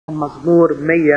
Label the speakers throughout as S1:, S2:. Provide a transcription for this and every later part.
S1: مزمور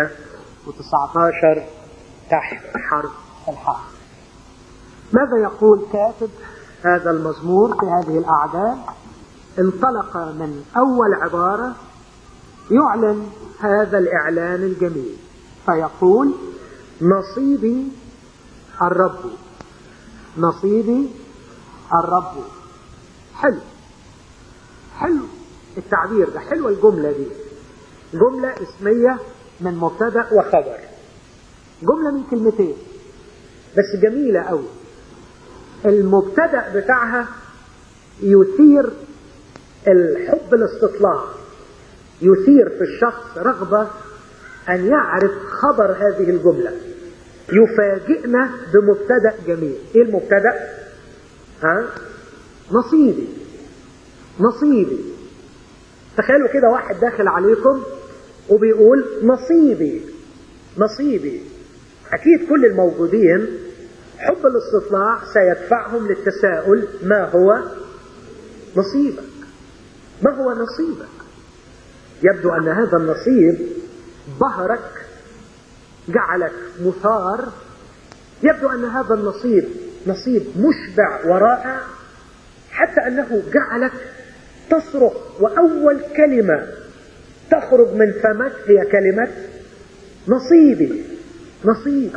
S1: 119 تحت حرف الحاء ماذا يقول كاتب هذا المزمور في هذه الأعداد انطلق من أول عبارة يعلن هذا الإعلان الجميل فيقول نصيبي الرب نصيبي الرب حلو حلو التعبير ده حلوة الجملة دي جملة اسمية من مبتدأ وخبر جملة من كلمتين بس جميلة قوي المبتدأ بتاعها يثير الحب الاستطلاع يثير في الشخص رغبة أن يعرف خبر هذه الجملة يفاجئنا بمبتدأ جميل إيه المبتدأ؟ ها؟ نصيبي نصيبي تخيلوا كده واحد داخل عليكم وبيقول نصيبي نصيبي أكيد كل الموجودين حب الاستطلاع سيدفعهم للتساؤل ما هو نصيبك ما هو نصيبك يبدو أن هذا النصيب ظهرك جعلك مثار يبدو أن هذا النصيب نصيب مشبع ورائع حتى أنه جعلك تصرخ وأول كلمة تخرج من فمك هي كلمة نصيبي نصيبي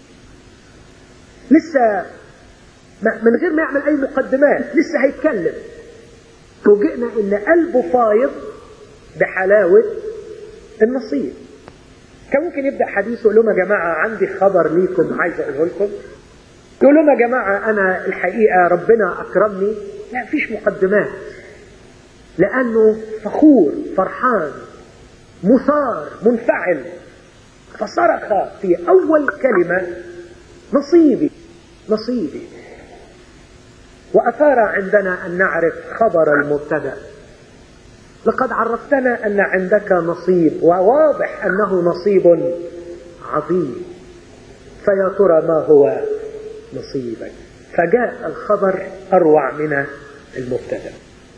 S1: لسه من غير ما يعمل أي مقدمات لسه هيتكلم فوجئنا إن قلبه فايض بحلاوة النصيب كان ممكن يبدأ حديثه يقول لهم يا جماعة عندي خبر ليكم عايز أقوله لكم يقول لهم يا جماعة أنا الحقيقة ربنا أكرمني لا فيش مقدمات لأنه فخور فرحان مثار منفعل فصرخ في أول كلمة نصيبي نصيبي وأثار عندنا أن نعرف خبر المبتدأ لقد عرفتنا أن عندك نصيب وواضح أنه نصيب عظيم فيا ترى ما هو نصيبك فجاء الخبر أروع من المبتدأ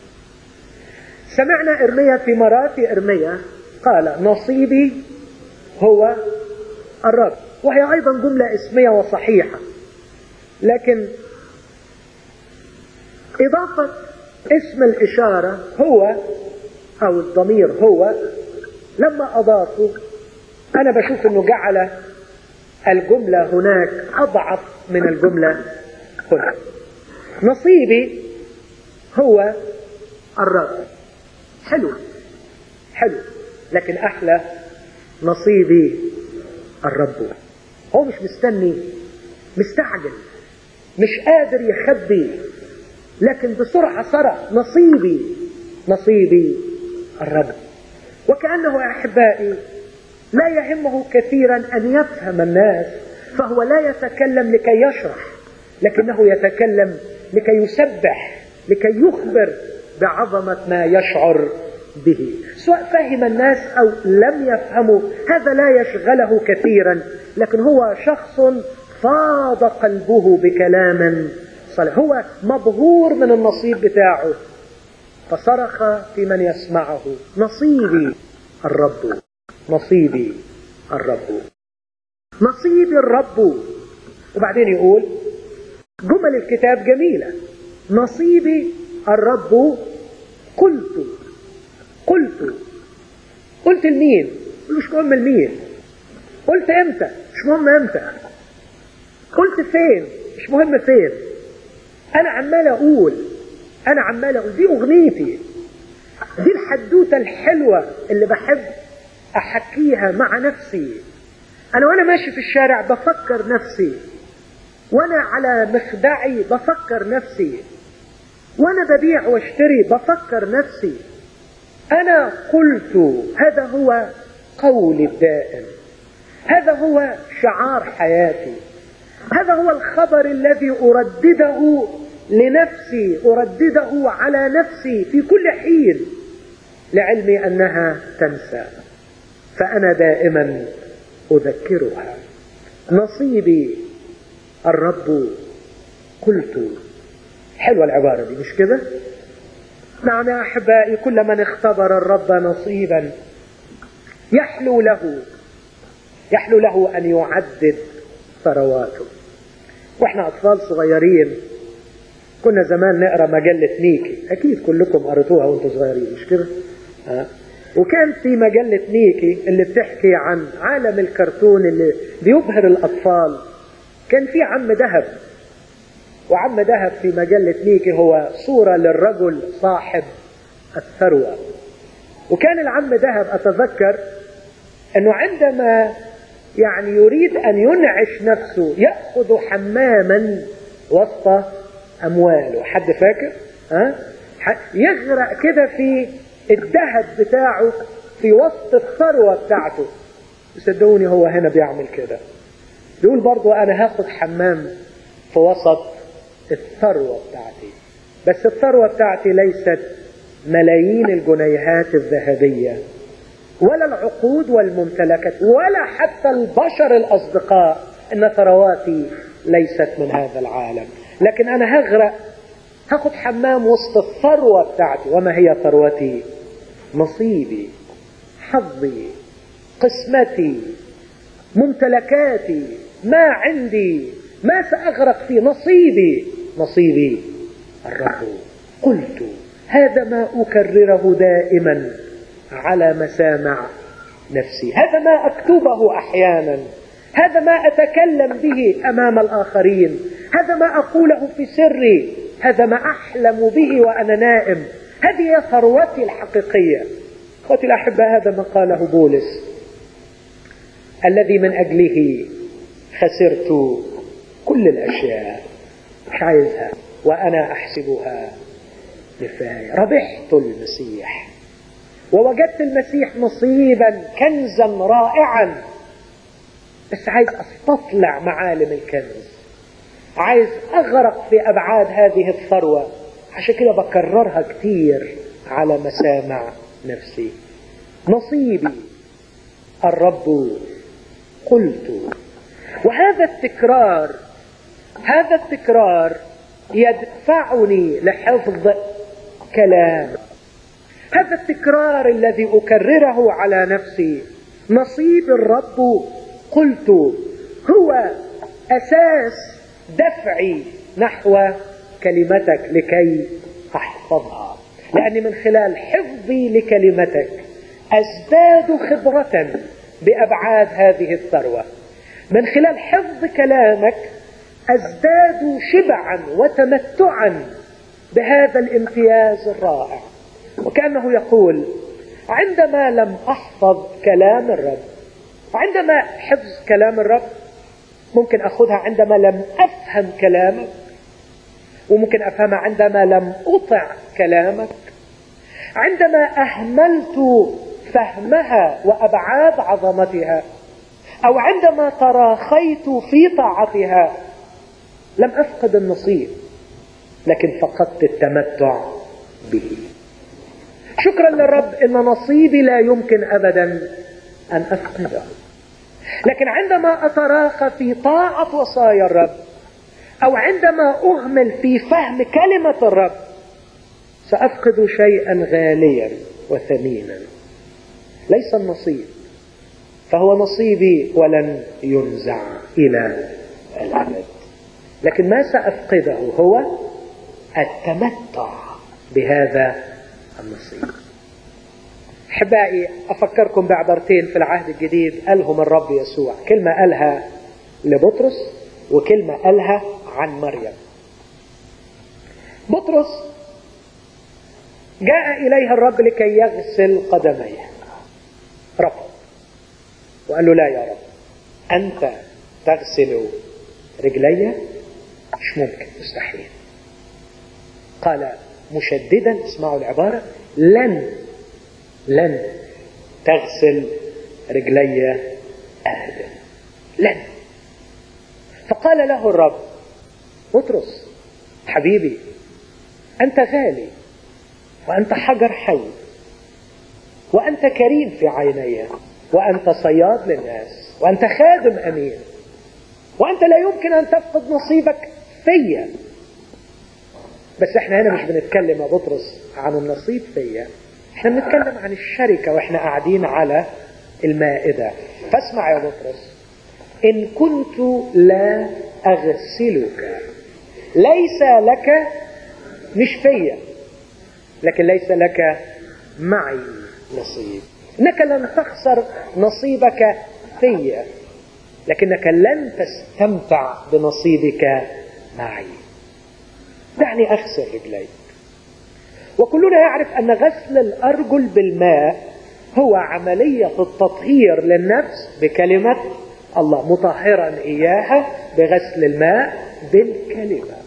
S1: سمعنا إرميا في مرات إرميا قال نصيبي هو الرب وهي أيضا جملة اسمية وصحيحة لكن إضافة اسم الإشارة هو أو الضمير هو لما أضافه أنا بشوف أنه جعل الجملة هناك أضعف من الجملة هنا نصيبي هو الرب حلو حلو لكن أحلى نصيبي الرب هو مش مستني مستعجل مش قادر يخبي لكن بسرعة صرخ نصيبي نصيبي الرب وكأنه يا أحبائي لا يهمه كثيرا أن يفهم الناس فهو لا يتكلم لكي يشرح لكنه يتكلم لكي يسبح لكي يخبر بعظمة ما يشعر به سواء فهم الناس أو لم يفهموا هذا لا يشغله كثيرا لكن هو شخص فاض قلبه بكلام صالح هو مبهور من النصيب بتاعه فصرخ في من يسمعه نصيبي الرب نصيبي الرب نصيبي الرب وبعدين يقول جمل الكتاب جميلة نصيبي الرب قلت قلت قلت لمين مش مهم لمين قلت امتى مش مهم امتى قلت فين مش مهم فين انا عمال اقول انا عمال اقول دي اغنيتي دي الحدوته الحلوه اللي بحب احكيها مع نفسي انا وانا ماشي في الشارع بفكر نفسي وانا على مخدعي بفكر نفسي وانا ببيع واشتري بفكر نفسي انا قلت هذا هو قولي الدائم هذا هو شعار حياتي هذا هو الخبر الذي اردده لنفسي اردده على نفسي في كل حين لعلمي انها تنسى فانا دائما اذكرها نصيبي الرب قلت حلوه العباره دي مش كده نعم يا احبائي كل من اختبر الرب نصيبا يحلو له يحلو له أن يعدد ثرواته واحنا أطفال صغيرين كنا زمان نقرا مجلة نيكي أكيد كلكم قريتوها وأنتم صغيرين مش كده؟ أه؟ وكان في مجلة نيكي اللي بتحكي عن عالم الكرتون اللي بيبهر الأطفال كان في عم دهب وعم دهب في مجلة نيكي هو صورة للرجل صاحب الثروة وكان العم دهب أتذكر أنه عندما يعني يريد أن ينعش نفسه يأخذ حماما وسط أمواله حد فاكر؟ ها؟ يغرق كده في الذهب بتاعه في وسط الثروة بتاعته صدقوني هو هنا بيعمل كده بيقول برضو أنا هاخد حمام في وسط الثروة بتاعتي بس الثروة بتاعتي ليست ملايين الجنيهات الذهبية ولا العقود والممتلكات ولا حتى البشر الأصدقاء إن ثرواتي ليست من هذا العالم لكن أنا هغرق هاخد حمام وسط الثروة بتاعتي وما هي ثروتي نصيبي حظي قسمتي ممتلكاتي ما عندي ما سأغرق فيه نصيبي نصيبي الرب قلت هذا ما أكرره دائما على مسامع نفسي هذا ما أكتبه أحيانا هذا ما أتكلم به أمام الآخرين هذا ما أقوله في سري هذا ما أحلم به وأنا نائم هذه هي ثروتي الحقيقية أخوتي الأحبة هذا ما قاله بولس الذي من أجله خسرت كل الأشياء مش عايزها وأنا أحسبها نفاية ربحت المسيح ووجدت المسيح نصيبا كنزا رائعا بس عايز استطلع معالم الكنز عايز اغرق في ابعاد هذه الثروة عشان كده بكررها كتير على مسامع نفسي نصيبي الرب قلت وهذا التكرار هذا التكرار يدفعني لحفظ كلام هذا التكرار الذي اكرره على نفسي نصيب الرب قلت هو اساس دفعي نحو كلمتك لكي احفظها لاني من خلال حفظي لكلمتك ازداد خبره بابعاد هذه الثروه من خلال حفظ كلامك ازداد شبعا وتمتعا بهذا الامتياز الرائع وكانه يقول عندما لم احفظ كلام الرب عندما حفظ كلام الرب ممكن اخذها عندما لم افهم كلامك وممكن افهمها عندما لم اطع كلامك عندما اهملت فهمها وابعاد عظمتها او عندما تراخيت في طاعتها لم افقد النصيب لكن فقدت التمتع به شكرا للرب ان نصيبي لا يمكن ابدا ان افقده لكن عندما اتراخى في طاعه وصايا الرب او عندما اهمل في فهم كلمه الرب سافقد شيئا غاليا وثمينا ليس النصيب فهو نصيبي ولن ينزع الى الابد لكن ما سافقده هو التمتع بهذا النصيب احبائي افكركم بعبرتين في العهد الجديد قالهم الرب يسوع كلمه قالها لبطرس وكلمه قالها عن مريم بطرس جاء اليه الرب لكي يغسل قدميه رفض وقال له لا يا رب انت تغسل رجلي مش ممكن مستحيل قال مشددا اسمعوا العبارة لن لن تغسل رجلي أبدا لن فقال له الرب بطرس حبيبي أنت غالي وأنت حجر حي وأنت كريم في عيني وأنت صياد للناس وأنت خادم أمين وأنت لا يمكن أن تفقد نصيبك فيا بس احنا هنا مش بنتكلم يا بطرس عن النصيب فيا احنا بنتكلم عن الشركة واحنا قاعدين على المائدة فاسمع يا بطرس إن كنت لا أغسلك ليس لك مش فيا لكن ليس لك معي نصيب انك لن تخسر نصيبك فيا لكنك لن تستمتع بنصيبك معي دعني اغسل رجليك وكلنا يعرف ان غسل الارجل بالماء هو عمليه التطهير للنفس بكلمه الله مطهرا اياها بغسل الماء بالكلمه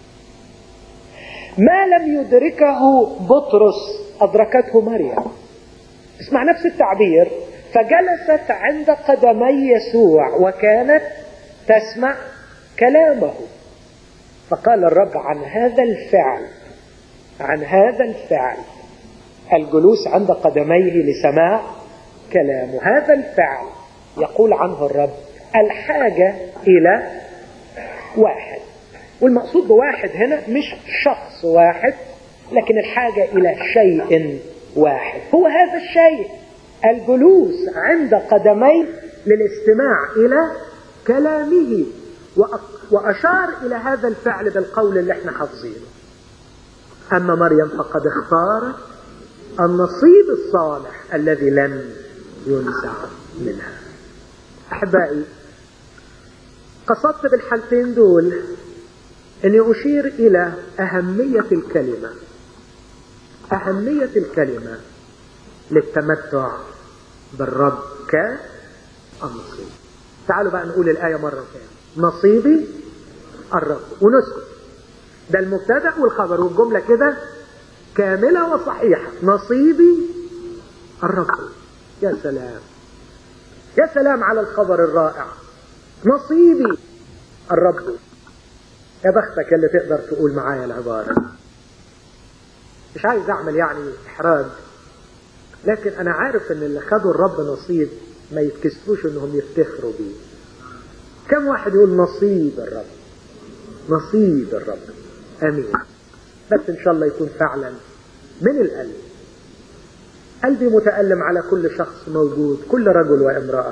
S1: ما لم يدركه بطرس أدركته مريم اسمع نفس التعبير فجلست عند قدمي يسوع وكانت تسمع كلامه فقال الرب عن هذا الفعل عن هذا الفعل الجلوس عند قدميه لسماع كلامه هذا الفعل يقول عنه الرب الحاجة إلى واحد والمقصود بواحد هنا مش شخص واحد لكن الحاجة إلى شيء واحد هو هذا الشيء الجلوس عند قدميه للاستماع إلى كلامه وأشار إلى هذا الفعل بالقول اللي احنا حافظينه أما مريم فقد اختارت النصيب الصالح الذي لن ينزع منها أحبائي قصدت بالحالتين دول أني أشير إلى أهمية الكلمة أهمية الكلمة للتمتع بالرب كالنصيب تعالوا بقى نقول الآية مرة ثانية نصيبي الرب ونسكت ده المبتدأ والخبر والجملة كده كاملة وصحيحة نصيبي الرب يا سلام يا سلام على الخبر الرائع نصيبي الرب يا بختك اللي تقدر تقول معايا العبارة مش عايز اعمل يعني احراج لكن انا عارف ان اللي خدوا الرب نصيب ما يتكسفوش انهم يفتخروا بيه كم واحد يقول نصيب الرب نصيب الرب امين بس ان شاء الله يكون فعلا من القلب قلبي متألم على كل شخص موجود كل رجل وامرأة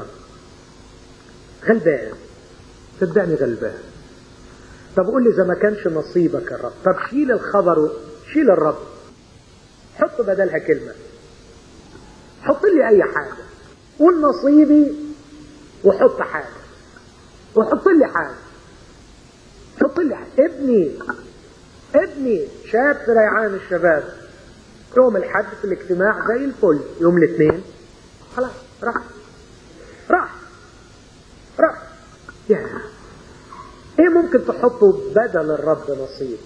S1: غلبان صدقني غلبان طب قول لي اذا ما كانش نصيبك الرب طب شيل الخبر شيل الرب حط بدلها كلمة حط لي اي حاجة قول نصيبي وحط حاجة وحط لي حاجة حط لي حاجة ابني ابني شاب في ريعان الشباب يوم الحد في الاجتماع زي الفل يوم الاثنين خلاص راح راح راح يا ايه ممكن تحطه بدل الرب نصيب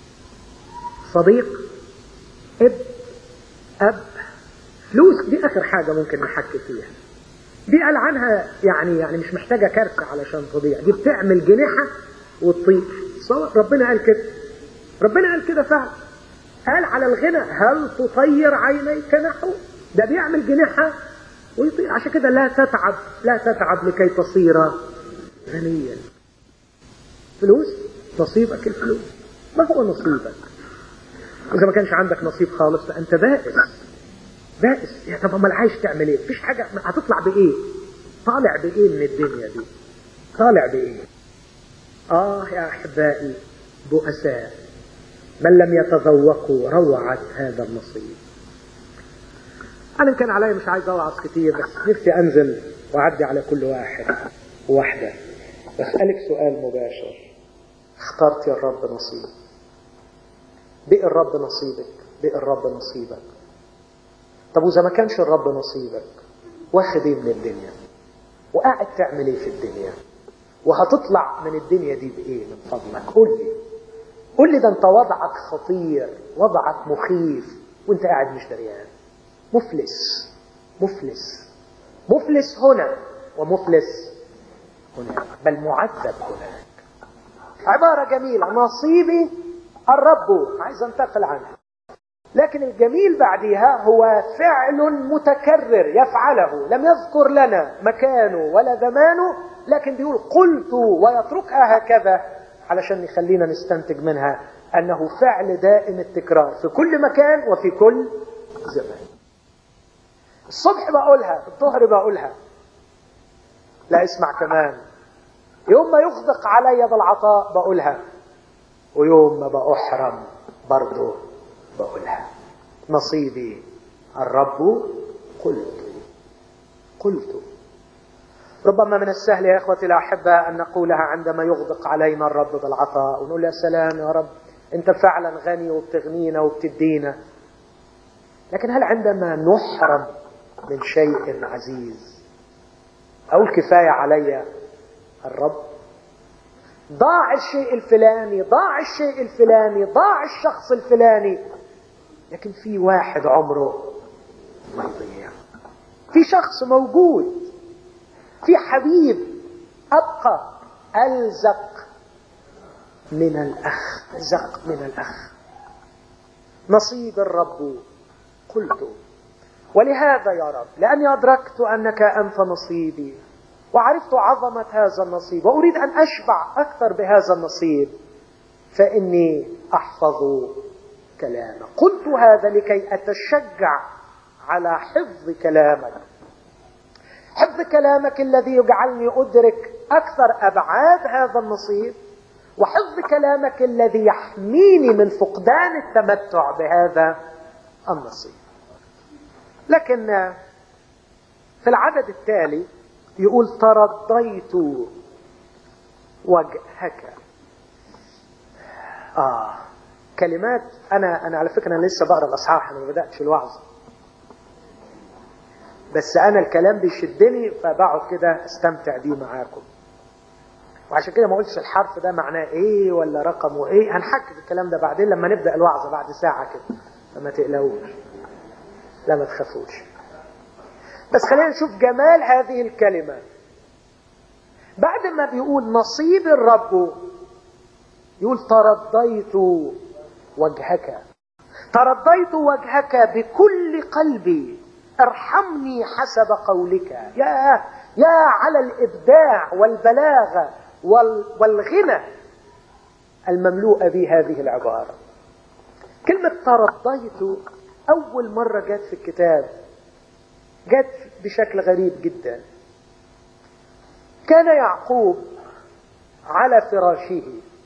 S1: صديق اب اب فلوس دي اخر حاجة ممكن نحكي فيها دي قال عنها يعني يعني مش محتاجة كارثة علشان تضيع دي بتعمل جناحة وتطير صور ربنا قال كده ربنا قال كده فعلا قال على الغنى هل تطير عينيك نحو ده بيعمل جناحة ويطير عشان كده لا تتعب لا تتعب لكي تصير غنيا فلوس نصيبك الفلوس ما هو نصيبك إذا ما كانش عندك نصيب خالص فأنت بائس بائس يا طب امال عايش تعمل ايه؟ مفيش حاجة هتطلع بإيه؟ طالع بإيه من الدنيا دي؟ طالع بإيه؟ آه يا أحبائي بؤساء من لم يتذوقوا روعة هذا النصيب أنا كان عليا مش عايز أوعظ كتير بس نفسي أنزل وأعدي على كل واحد وواحدة بسألك سؤال مباشر اخترت يا الرب نصيب بقي الرب نصيبك بقي الرب نصيبك طب وإذا ما كانش الرب نصيبك واخد ايه من الدنيا وقاعد تعمل ايه في الدنيا وهتطلع من الدنيا دي بايه من فضلك قول لي قول لي ده انت وضعك خطير وضعك مخيف وانت قاعد مش دريان مفلس مفلس مفلس هنا ومفلس هناك بل معذب هناك عبارة جميلة نصيبي الرب عايز انتقل عنها لكن الجميل بعديها هو فعل متكرر يفعله لم يذكر لنا مكانه ولا زمانه لكن بيقول قلت ويتركها هكذا علشان يخلينا نستنتج منها أنه فعل دائم التكرار في كل مكان وفي كل زمان الصبح بقولها الظهر بقولها لا اسمع كمان يوم ما يغدق علي بالعطاء بقولها ويوم ما بأحرم برضه بقولها نصيبي الرب قلت قلت ربما من السهل يا اخوتي الاحباء ان نقولها عندما يغدق علينا الرب بالعطاء ونقول يا سلام يا رب انت فعلا غني وبتغنينا وبتدينا لكن هل عندما نحرم من شيء عزيز او الكفايه علي الرب ضاع الشيء الفلاني ضاع الشيء الفلاني ضاع الشخص الفلاني لكن في واحد عمره ما يضيع في شخص موجود في حبيب ابقى الزق من الاخ زق من الاخ نصيب الرب قلت ولهذا يا رب لاني ادركت انك انت نصيبي وعرفت عظمه هذا النصيب واريد ان اشبع اكثر بهذا النصيب فاني احفظ كلامك قلت هذا لكي اتشجع على حفظ كلامك حفظ كلامك الذي يجعلني ادرك اكثر ابعاد هذا النصيب وحفظ كلامك الذي يحميني من فقدان التمتع بهذا النصيب لكن في العدد التالي يقول ترضيت وجهك اه كلمات انا انا على فكره انا لسه بقرا الاصحاح انا ما بداتش الوعظ بس انا الكلام بيشدني فبقعد كده استمتع بيه معاكم وعشان كده ما قلتش الحرف ده معناه ايه ولا رقمه ايه هنحكي الكلام ده بعدين لما نبدا الوعظه بعد ساعه كده فما تقلقوش لا ما تخافوش بس خلينا نشوف جمال هذه الكلمه بعد ما بيقول نصيب الرب يقول ترضيت وجهك ترضيت وجهك بكل قلبي ارحمني حسب قولك يا يا على الابداع والبلاغه وال والغنى المملوءه بهذه العباره كلمه ترضيت اول مره جت في الكتاب جت بشكل غريب جدا كان يعقوب على فراشه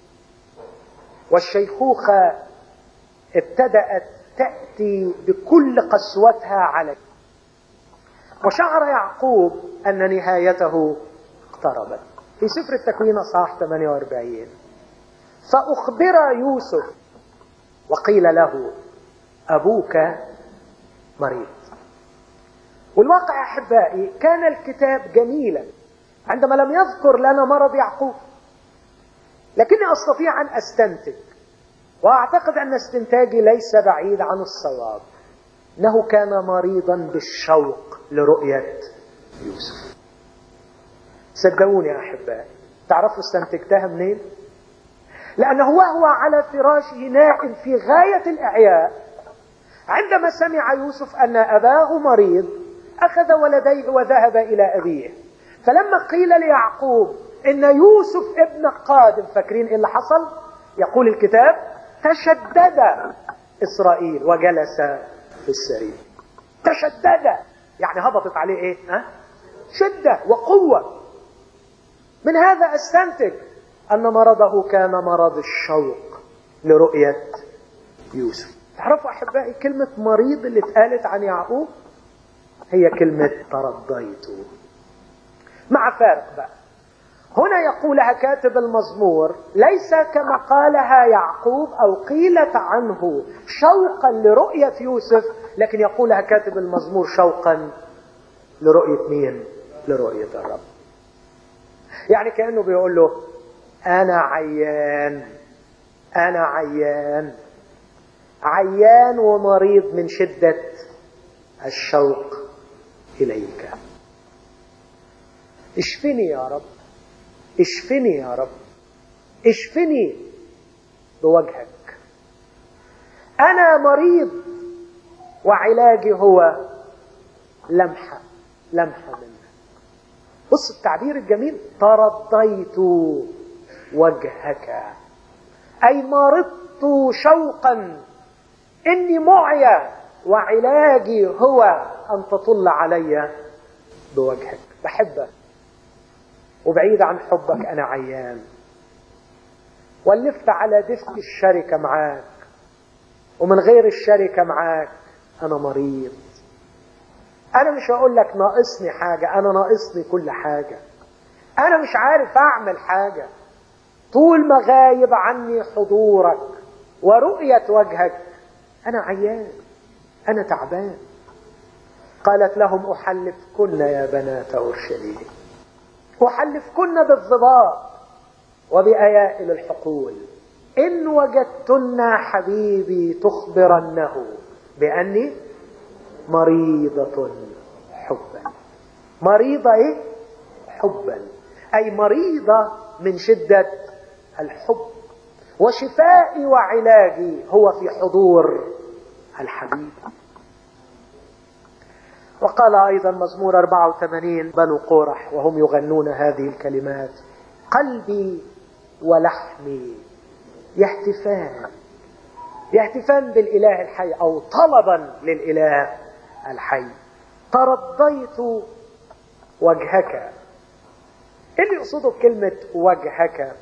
S1: والشيخوخه ابتدات تاتي بكل قسوتها عليه وشعر يعقوب أن نهايته اقتربت في سفر التكوين أصحاح 48 فأخبر يوسف وقيل له أبوك مريض والواقع أحبائي كان الكتاب جميلا عندما لم يذكر لنا مرض يعقوب لكني أستطيع أن أستنتج وأعتقد أن استنتاجي ليس بعيد عن الصواب انه كان مريضا بالشوق لرؤية يوسف صدقوني يا احبائي تعرفوا استنتجتها منين لانه وهو على فراشه نائم في غاية الاعياء عندما سمع يوسف ان اباه مريض اخذ ولديه وذهب الى ابيه فلما قيل ليعقوب ان يوسف ابن قادم فاكرين ايه اللي حصل يقول الكتاب تشدد اسرائيل وجلس في السرير تشدد يعني هبطت عليه ايه ها شدة وقوة من هذا استنتج ان مرضه كان مرض الشوق لرؤية يوسف تعرفوا احبائي كلمة مريض اللي اتقالت عن يعقوب هي كلمة ترضيت مع فارق بقى هنا يقولها كاتب المزمور ليس كما قالها يعقوب او قيلت عنه شوقا لرؤية يوسف لكن يقولها كاتب المزمور شوقا لرؤية مين لرؤية الرب يعني كأنه بيقول له انا عيان انا عيان عيان ومريض من شدة الشوق اليك اشفني يا رب اشفني يا رب اشفني بوجهك انا مريض وعلاجي هو لمحة لمحة منك بص التعبير الجميل ترضيت وجهك اي مرضت شوقا اني معيا وعلاجي هو أن تطل علي بوجهك بحبك وبعيد عن حبك أنا عيان ولفت على دفء الشركة معاك ومن غير الشركة معاك أنا مريض أنا مش هقول لك ناقصني حاجة أنا ناقصني كل حاجة أنا مش عارف أعمل حاجة طول ما غايب عني حضورك ورؤية وجهك أنا عيان أنا تعبان قالت لهم أحلفكن يا بنات أورشليم أحلفكن بالضباط وبأيائل الحقول إن وجدتن حبيبي تخبرنه بأني مريضة حبا مريضة إيه؟ حبا أي مريضة من شدة الحب وشفائي وعلاجي هو في حضور الحبيب وقال أيضا مزمور 84 بنو قورح وهم يغنون هذه الكلمات قلبي ولحمي يهتفان يهتفان بالإله الحي أو طلبا للإله الحي ترضيت وجهك ايه اللي يقصده بكلمة وجهك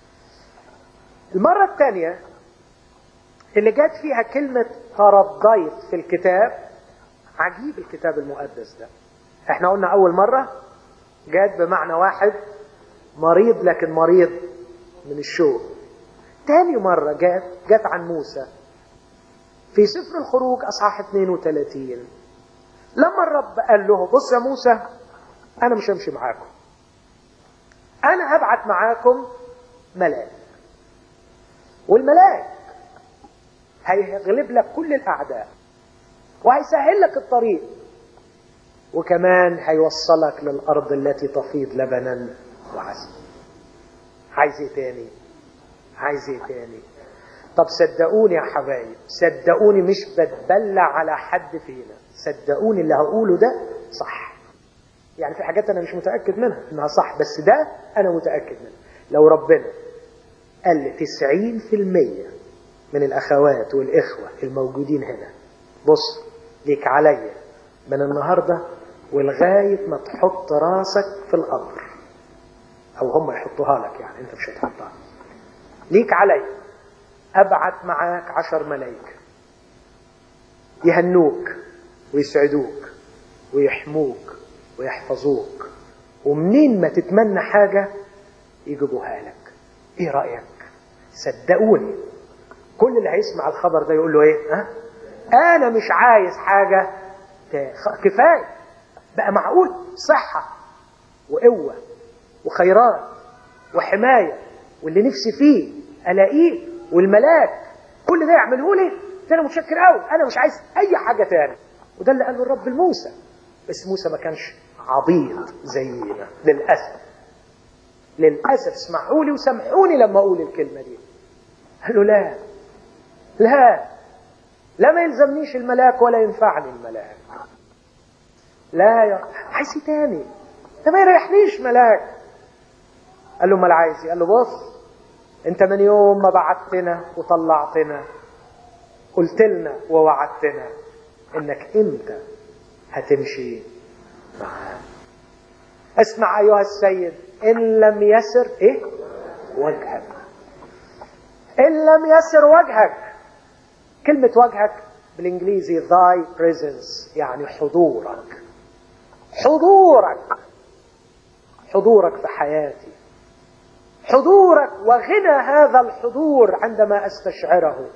S1: المرة الثانية اللي جات فيها كلمة ترضيت في الكتاب عجيب الكتاب المقدس ده احنا قلنا اول مرة جات بمعنى واحد مريض لكن مريض من الشوق تاني مرة جات جات عن موسى في سفر الخروج اصحاح 32 لما الرب قال له بص يا موسى انا مش همشي معاكم انا هبعت معاكم ملاك والملاك هيغلب لك كل الاعداء وهيسهل لك الطريق وكمان هيوصلك للارض التي تفيض لبنا وعسل عايز ايه تاني عايز ايه تاني طب صدقوني يا حبايب صدقوني مش بتبلع على حد فينا صدقوني اللي هقوله ده صح يعني في حاجات انا مش متاكد منها انها صح بس ده انا متاكد منه لو ربنا قال لي 90% من الاخوات والاخوه الموجودين هنا بص ليك عليا من النهارده ولغايه ما تحط راسك في القبر او هم يحطوها لك يعني انت مش هتحطها ليك عليا ابعت معاك عشر ملايكه يهنوك ويسعدوك ويحموك ويحفظوك ومنين ما تتمنى حاجة يجيبوها لك ايه رأيك صدقوني كل اللي هيسمع الخبر ده يقول له ايه ها انا مش عايز حاجة كفاية بقى معقول صحة وقوة وخيرات وحماية واللي نفسي فيه الاقيه والملاك كل ده يعمله لي ده انا متشكر قوي انا مش عايز اي حاجة تاني وده اللي قاله الرب لموسى بس موسى ما كانش عبيط زينا للأسف للأسف اسمحوا لي وسامحوني لما أقول الكلمة دي قال له لا لا لا ما يلزمنيش الملاك ولا ينفعني الملاك لا يا عايز ايه تاني ده ما يريحنيش ملاك قال له امال عايز ايه قال له بص انت من يوم ما بعتنا وطلعتنا قلت لنا ووعدتنا انك انت هتمشي معاه اسمع ايها السيد ان لم يسر ايه وجهك ان لم يسر وجهك كلمة وجهك بالانجليزي thy presence يعني حضورك حضورك حضورك في حياتي حضورك وغنى هذا الحضور عندما استشعره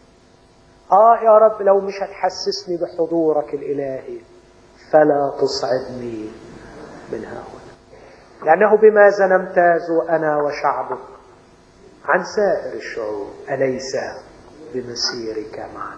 S1: اه يا رب لو مش هتحسسني بحضورك الالهي فلا تصعدني من ها هنا لانه بماذا نمتاز انا وشعبك عن سائر الشعوب اليس بمسيرك معنا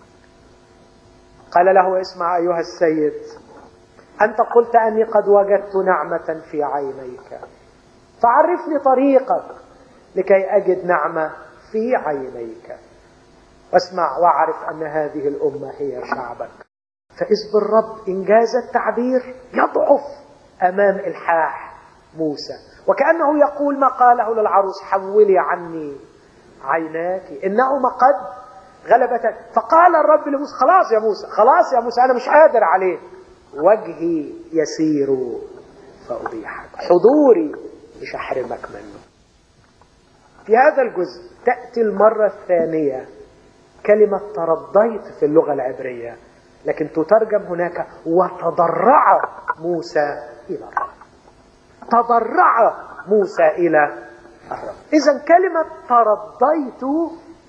S1: قال له اسمع ايها السيد انت قلت اني قد وجدت نعمه في عينيك فعرفني طريقك لكي اجد نعمه في عينيك واسمع واعرف ان هذه الامه هي شعبك فاذ بالرب انجاز التعبير يضعف امام الحاح موسى وكانه يقول ما قاله للعروس حولي عني عيناك انهما قد غلبتك فقال الرب لموسى خلاص يا موسى خلاص يا موسى انا مش قادر عليه وجهي يسير فأبيحك حضوري مش هحرمك منه في هذا الجزء تأتي المرة الثانية كلمة ترضيت في اللغة العبرية لكن تترجم هناك وتضرع موسى إلى الرب تضرع موسى إلى الرب إذا كلمة ترضيت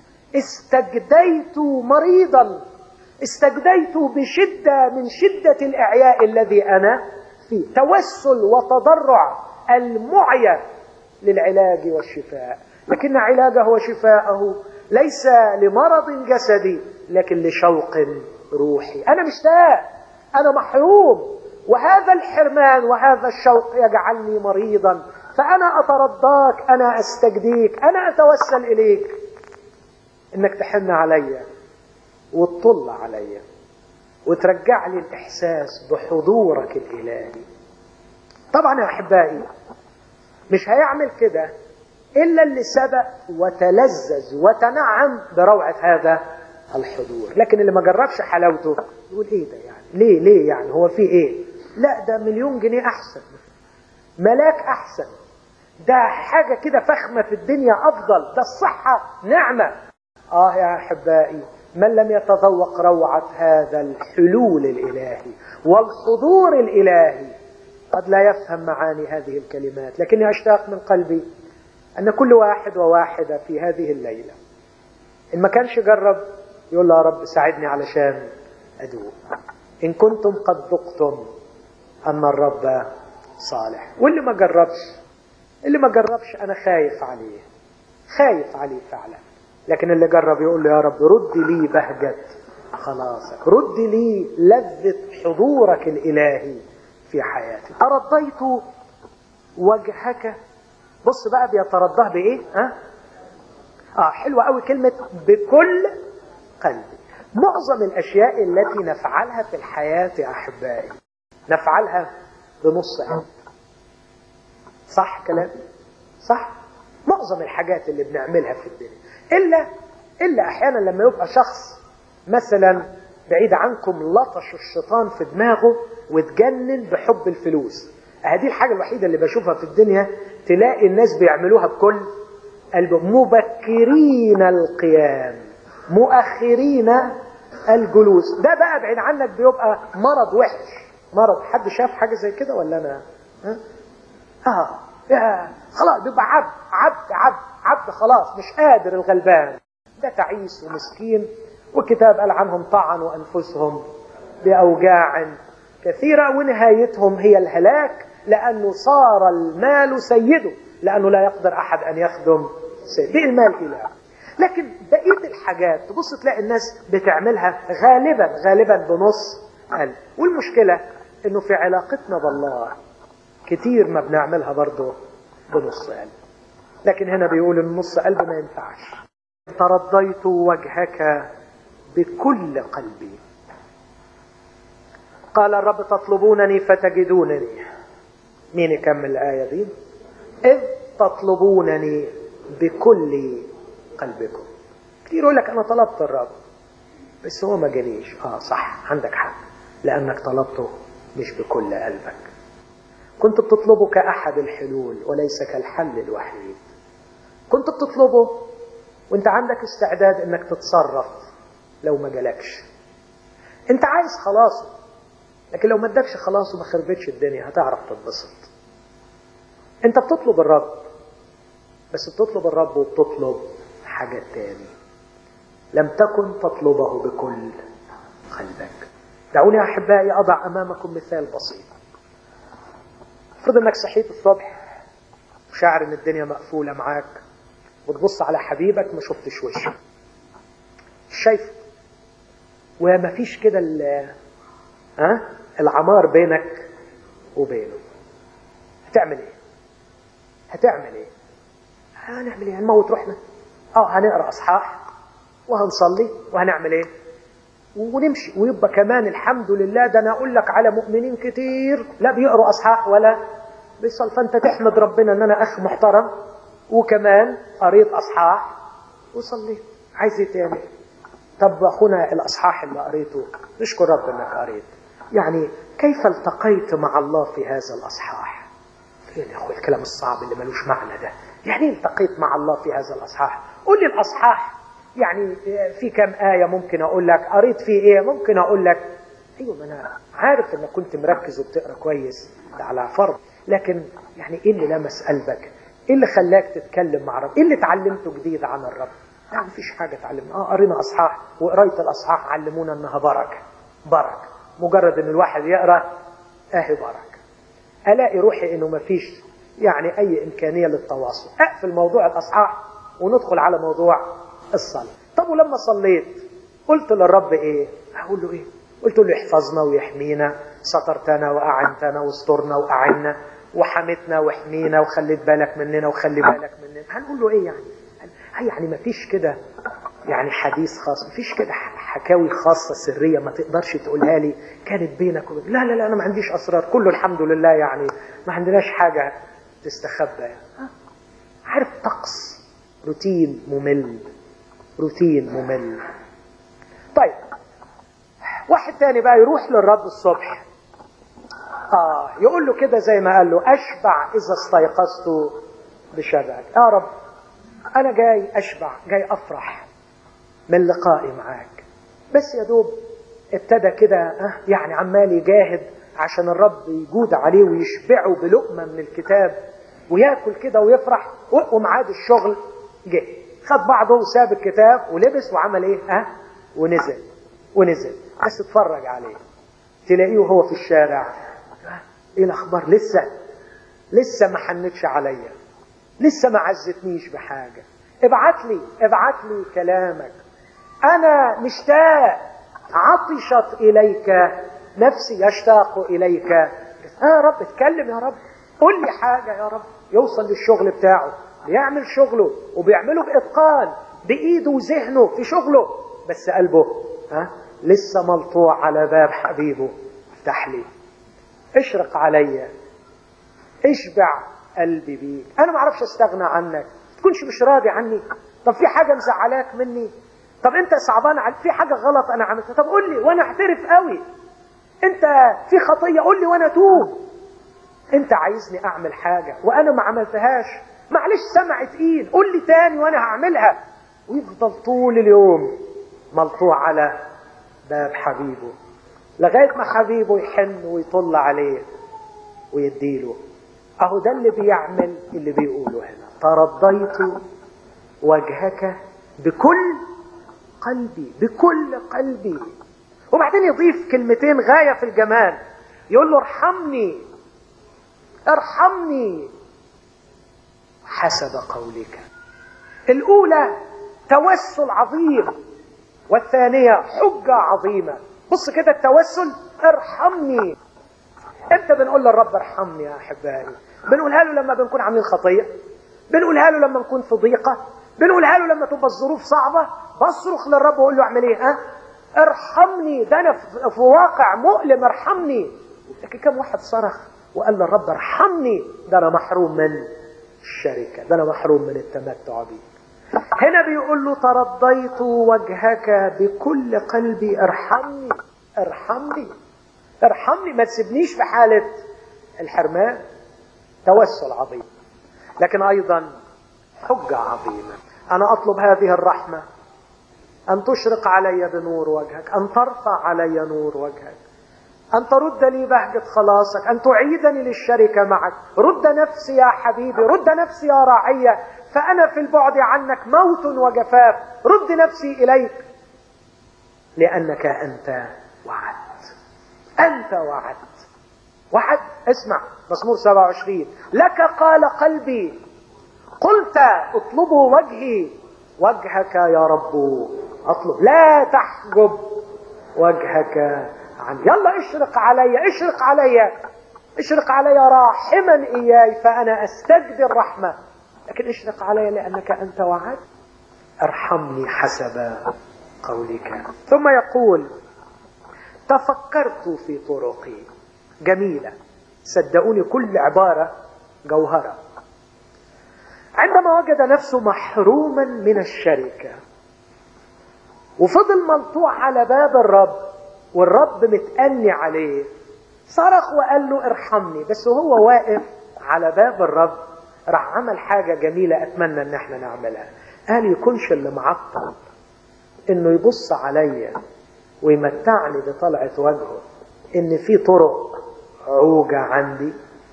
S1: استجديت مريضا استجديت بشدة من شدة الإعياء الذي أنا فيه توسل وتضرع المعيا للعلاج والشفاء لكن علاجه وشفاءه ليس لمرض جسدي لكن لشوق روحي أنا مشتاق أنا محروم وهذا الحرمان وهذا الشوق يجعلني مريضا فأنا أترضاك أنا أستجديك أنا أتوسل إليك إنك تحن عليا وتطل عليا وترجع لي الإحساس بحضورك الإلهي طبعا يا أحبائي مش هيعمل كده إلا اللي سبق وتلذذ وتنعم بروعة هذا الحضور لكن اللي ما جربش حلاوته يقول ايه ده يعني ليه ليه يعني هو في ايه لا ده مليون جنيه احسن ملاك احسن ده حاجة كده فخمة في الدنيا افضل ده الصحة نعمة اه يا احبائي من لم يتذوق روعة هذا الحلول الالهي والحضور الالهي قد لا يفهم معاني هذه الكلمات لكني اشتاق من قلبي ان كل واحد وواحدة في هذه الليلة ان ما كانش جرب يقول له يا رب ساعدني علشان أدوق إن كنتم قد ذقتم أن الرب صالح واللي ما جربش اللي ما جربش أنا خايف عليه خايف عليه فعلا لكن اللي جرب يقول له يا رب رد لي بهجة خلاصك رد لي لذة حضورك الإلهي في حياتي أرضيت وجهك بص بقى بيترضاه بإيه ها آه حلوة قوي كلمة بكل قلبي معظم الأشياء التي نفعلها في الحياة يا أحبائي نفعلها بنص قلب صح كلام صح معظم الحاجات اللي بنعملها في الدنيا إلا إلا أحيانا لما يبقى شخص مثلا بعيد عنكم لطش الشيطان في دماغه وتجنن بحب الفلوس هذه الحاجة الوحيدة اللي بشوفها في الدنيا تلاقي الناس بيعملوها بكل قلب مبكرين القيام مؤخرين الجلوس ده بقى بعيد عنك بيبقى مرض وحش مرض حد شاف حاجة زي كده ولا انا ها؟ اه يا خلاص بيبقى عبد عبد عبد عبد خلاص مش قادر الغلبان ده تعيس ومسكين والكتاب قال عنهم طعنوا انفسهم باوجاع كثيرة ونهايتهم هي الهلاك لانه صار المال سيده لانه لا يقدر احد ان يخدم سيد بالمال اله لكن بقيه الحاجات تبص تلاقي الناس بتعملها غالبا غالبا بنص قلب والمشكله انه في علاقتنا بالله كتير ما بنعملها برضه بنص قلب لكن هنا بيقول النص قلب ما ينفعش ترضيت وجهك بكل قلبي قال الرب تطلبونني فتجدونني مين يكمل الآية دي إذ تطلبونني بكل قلبكم كتير يقول لك أنا طلبت الرب بس هو ما جاليش اه صح عندك حق لأنك طلبته مش بكل قلبك كنت بتطلبه كأحد الحلول وليس كالحل الوحيد كنت بتطلبه وانت عندك استعداد انك تتصرف لو ما جالكش انت عايز خلاصه لكن لو ما ادكش خلاص وما خربتش الدنيا هتعرف تتبسط انت بتطلب الرب بس بتطلب الرب وبتطلب حاجة تاني لم تكن تطلبه بكل قلبك دعوني أحبائي أضع أمامكم مثال بسيط افرض انك صحيت الصبح وشاعر ان الدنيا مقفولة معاك وتبص على حبيبك ما شفتش وشه شايف وما فيش كده ها العمار بينك وبينه هتعمل ايه هتعمل ايه هنعمل ايه هنموت روحنا اه هنقرا اصحاح وهنصلي وهنعمل ايه ونمشي ويبقى كمان الحمد لله ده انا اقول لك على مؤمنين كتير لا بيقروا اصحاح ولا بيصل فانت تحمد ربنا ان انا اخ محترم وكمان قريت اصحاح وصليت عايز ايه تاني طب اخونا الاصحاح اللي قريته نشكر رب انك قريت يعني كيف التقيت مع الله في هذا الأصحاح فين يا أخوي الكلام الصعب اللي ملوش معنى ده يعني التقيت مع الله في هذا الأصحاح قول لي الأصحاح يعني في كم آية ممكن أقول لك قريت فيه إيه ممكن أقول لك أيوة ما أنا عارف إنك كنت مركز وبتقرأ كويس ده على فرض لكن يعني إيه اللي لمس قلبك إيه اللي خلاك تتكلم مع رب إيه اللي اتعلمته جديد عن الرب لا مفيش حاجة اتعلمنا اه قرينا أصحاح وقراية الأصحاح علمونا إنها بركة بركة مجرد إن الواحد يقرأ أهي بركة ألاقي روحي إنه مفيش يعني أي إمكانية للتواصل أقفل موضوع الأصحاح وندخل على موضوع الصلاة طب ولما صليت قلت للرب إيه أقول له إيه قلت له احفظنا ويحمينا سترتنا وأعنتنا واسترنا وأعنا وحمتنا وحمينا وخليت بالك مننا وخلي بالك مننا هنقول له ايه يعني يعني ما فيش كده يعني حديث خاص ما فيش كده حكاوي خاصة سرية ما تقدرش تقولها لي كانت بينك وبين لا لا لا أنا ما عنديش أسرار كله الحمد لله يعني ما عندناش حاجة تستخبى يعني. عارف طقس روتين ممل روتين ممل طيب واحد تاني بقى يروح للرب الصبح آه يقول له كده زي ما قال له أشبع إذا استيقظت بشبعك يا رب أنا جاي أشبع جاي أفرح من لقائي معاك بس يا دوب ابتدى كده آه يعني عمال يجاهد عشان الرب يجود عليه ويشبعه بلقمة من الكتاب وياكل كده ويفرح ومعاد الشغل جه خد بعضه وساب الكتاب ولبس وعمل ايه ها آه ونزل ونزل بس اتفرج عليه تلاقيه وهو في الشارع ايه الاخبار لسه لسه ما حنتش عليا لسه ما عزتنيش بحاجه ابعت لي ابعت لي كلامك انا مشتاق عطشت اليك نفسي يشتاق اليك اه يا رب اتكلم يا رب قول لي حاجه يا رب يوصل للشغل بتاعه بيعمل شغله وبيعمله باتقان بايده وذهنه في شغله بس قلبه ها لسه ملطوع على باب حبيبه افتح لي اشرق عليا اشبع قلبي بيك انا ما اعرفش استغنى عنك تكونش مش راضي عني طب في حاجه مزعلاك مني طب انت صعبان عليك في حاجه غلط انا عملتها طب قول لي وانا اعترف قوي انت في خطيه قول لي وانا اتوب انت عايزني اعمل حاجه وانا ما عملتهاش معلش سمع تقيل قول لي تاني وانا هعملها ويفضل طول اليوم ملطوع على باب حبيبه لغايه ما حبيبه يحن ويطل عليه ويديله اهو ده اللي بيعمل اللي بيقوله هنا ترضيت وجهك بكل قلبي بكل قلبي وبعدين يضيف كلمتين غايه في الجمال يقول له ارحمني ارحمني حسب قولك الاولى توسل عظيم والثانيه حجه عظيمه بص كده التوسل ارحمني امتى بنقول للرب ارحمني يا احبائي بنقولها له لما بنكون عاملين خطيه بنقولها له لما نكون في ضيقه بنقولها له لما تبقى الظروف صعبه بصرخ للرب واقول له اعمل ايه ها ارحمني ده انا في واقع مؤلم ارحمني لكن كم واحد صرخ وقال للرب ارحمني ده انا محروم من الشركه ده انا محروم من التمتع بيك هنا بيقول له ترضيت وجهك بكل قلبي ارحمني ارحمني ارحمني ما تسيبنيش في حالة الحرمان توسل عظيم لكن أيضا حجة عظيمة أنا أطلب هذه الرحمة أن تشرق علي بنور وجهك أن ترفع علي نور وجهك أن ترد لي بهجة خلاصك أن تعيدني للشركة معك رد نفسي يا حبيبي رد نفسي يا راعية فأنا في البعد عنك موت وجفاف رد نفسي إليك لأنك أنت وعدت أنت وعدت وعد اسمع مزمور 27 لك قال قلبي قلت اطلبوا وجهي وجهك يا رب اطلب لا تحجب وجهك عني يلا اشرق علي اشرق علي اشرق علي راحما اياي فانا استجدي الرحمه لكن اشرق علي لانك انت وعد ارحمني حسب قولك ثم يقول تفكرت في طرقي جميله صدقوني كل عباره جوهره عندما وجد نفسه محروما من الشركه وفضل ملطوع على باب الرب والرب متأني عليه صرخ وقال له ارحمني بس وهو واقف على باب الرب راح عمل حاجة جميلة أتمنى إن احنا نعملها قال يكونش اللي معطل إنه يبص عليا ويمتعني بطلعة وجهه إن في طرق عوجة عندي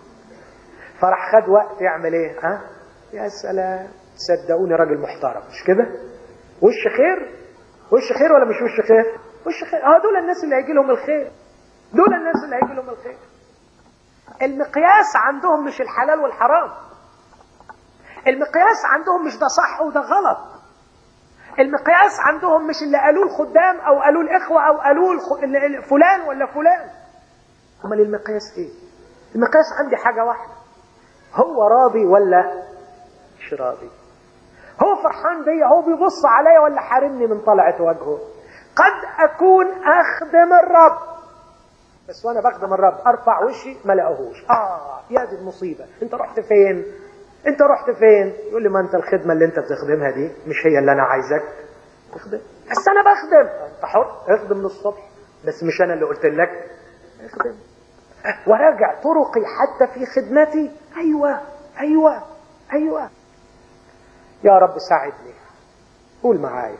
S1: فراح خد وقت يعمل إيه؟ ها؟ يا سلام صدقوني راجل محترم مش كده؟ وش خير؟ وش خير ولا مش وش خير؟ وش خير؟ اه دول الناس اللي هيجي لهم الخير دول الناس اللي هيجي لهم الخير المقياس عندهم مش الحلال والحرام المقياس عندهم مش ده صح وده غلط المقياس عندهم مش اللي قالوه الخدام او قالوه الاخوه او قالوه الخ... فلان ولا فلان امال المقياس ايه المقياس عندي حاجه واحده هو راضي ولا مش راضي هو فرحان بيا هو بيبص عليا ولا حارمني من طلعه وجهه قد اكون اخدم الرب بس وانا بخدم الرب ارفع وشي ما لاقوهوش اه يا دي المصيبه انت رحت فين انت رحت فين يقول لي ما انت الخدمه اللي انت بتخدمها دي مش هي اللي انا عايزك تخدم بس انا بخدم انت حر اخدم للصبح بس مش انا اللي قلت لك اخدم وراجع طرقي حتى في خدمتي ايوه ايوه ايوه يا رب ساعدني قول معايا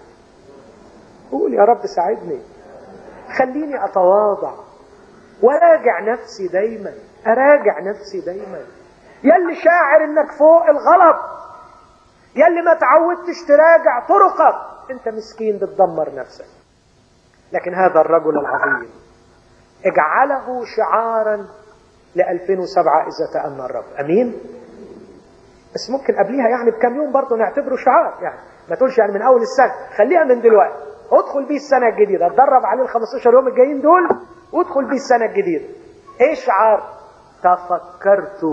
S1: قول يا رب ساعدني خليني اتواضع وراجع نفسي دايما اراجع نفسي دايما يلي شاعر انك فوق الغلط يلي ما تعودتش تراجع طرقك انت مسكين بتدمر نفسك لكن هذا الرجل العظيم اجعله شعارا ل 2007 اذا تأنى الرب امين بس ممكن قبليها يعني بكم يوم برضه نعتبره شعار يعني ما تقولش يعني من اول السنه خليها من دلوقتي ادخل بيه السنه الجديده اتدرب عليه ال 15 يوم الجايين دول وادخل بيه السنه الجديده ايه شعار تفكرت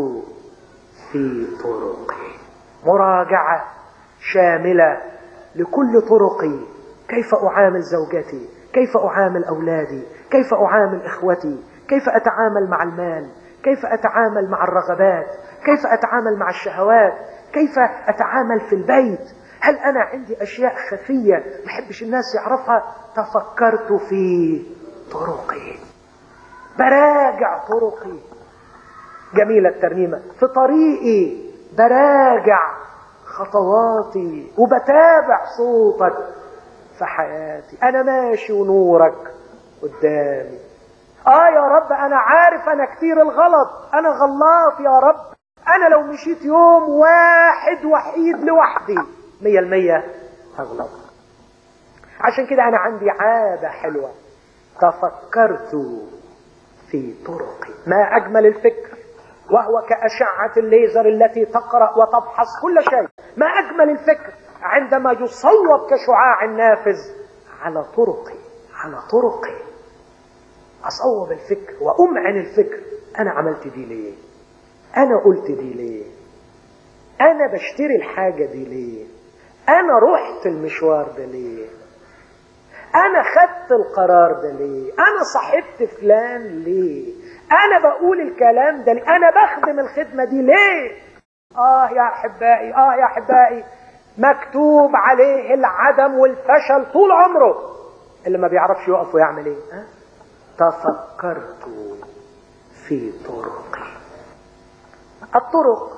S1: في طرقي مراجعة شاملة لكل طرقي كيف أعامل زوجتي كيف أعامل أولادي كيف أعامل إخوتي كيف أتعامل مع المال كيف أتعامل مع الرغبات كيف أتعامل مع الشهوات كيف أتعامل في البيت هل أنا عندي أشياء خفية ما بحبش الناس يعرفها تفكرت في طرقي براجع طرقي جميلة الترنيمة في طريقي براجع خطواتي وبتابع صوتك في حياتي أنا ماشي ونورك قدامي آه يا رب أنا عارف أنا كتير الغلط أنا غلط يا رب أنا لو مشيت يوم واحد وحيد لوحدي مية المية هغلط عشان كده أنا عندي عادة حلوة تفكرت في طرقي ما أجمل الفكر وهو كأشعة الليزر التي تقرأ وتفحص كل شيء ما أجمل الفكر عندما يصوب كشعاع نافذ على طرقي على طرقي أصوب الفكر وأمعن الفكر أنا عملت دي ليه أنا قلت دي ليه أنا بشتري الحاجة دي ليه أنا رحت المشوار ده ليه أنا خدت القرار ده ليه أنا صاحبت فلان ليه انا بقول الكلام ده ليه؟ انا بخدم الخدمه دي ليه اه يا احبائي اه يا احبائي مكتوب عليه العدم والفشل طول عمره اللي ما بيعرفش يقف ويعمل ايه ها؟ تفكرت في طرقي الطرق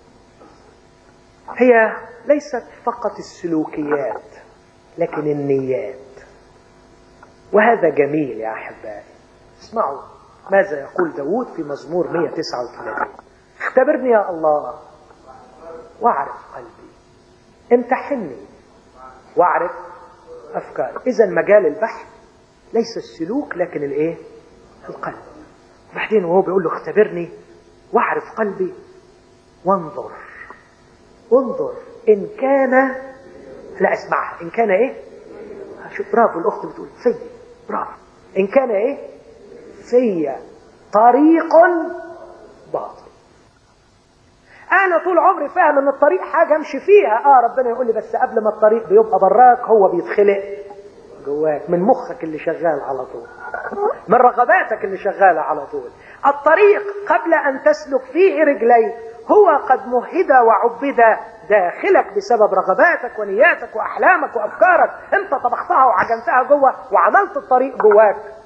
S1: هي ليست فقط السلوكيات لكن النيات وهذا جميل يا احبائي اسمعوا ماذا يقول داود في مزمور 139 اختبرني يا الله واعرف قلبي امتحني واعرف افكاري اذا مجال البحث ليس السلوك لكن الايه القلب بعدين وهو بيقول له اختبرني واعرف قلبي وانظر انظر ان كان لا اسمعها ان كان ايه شوف برافو الاخت بتقول في برافو ان كان ايه في طريق باطل انا طول عمري فاهم ان الطريق حاجه امشي فيها اه ربنا يقول لي بس قبل ما الطريق بيبقى براك هو بيتخلق جواك من مخك اللي شغال على طول من رغباتك اللي شغاله على طول الطريق قبل ان تسلك فيه رجليك هو قد مهد وعبد داخلك بسبب رغباتك ونياتك واحلامك وافكارك انت طبختها وعجنتها جوه وعملت الطريق جواك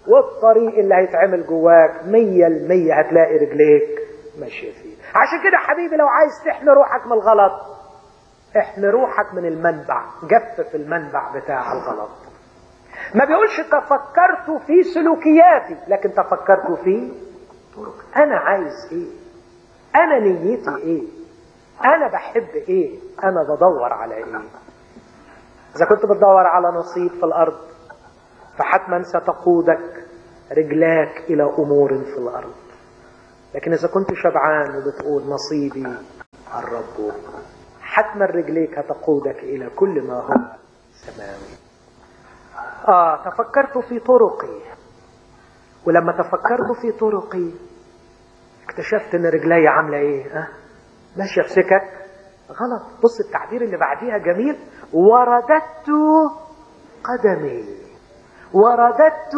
S1: والطريق اللي هيتعمل جواك مية المية هتلاقي رجليك ماشية فيه عشان كده حبيبي لو عايز تحمي روحك من الغلط احمي روحك من المنبع جفف المنبع بتاع الغلط ما بيقولش تفكرت في سلوكياتي لكن تفكرت في طرق انا عايز ايه انا نيتي ايه انا بحب ايه انا بدور على ايه اذا كنت بتدور على نصيب في الارض فحتما ستقودك رجلاك الى امور في الارض لكن اذا كنت شبعان وبتقول نصيبي الرب حتما رجليك هتقودك الى كل ما هو سماوي اه تفكرت في طرقي ولما تفكرت في طرقي اكتشفت ان رجلي عامله ايه ها ماشيه في سكك غلط بص التعبير اللي بعديها جميل ورددت قدمي ورددت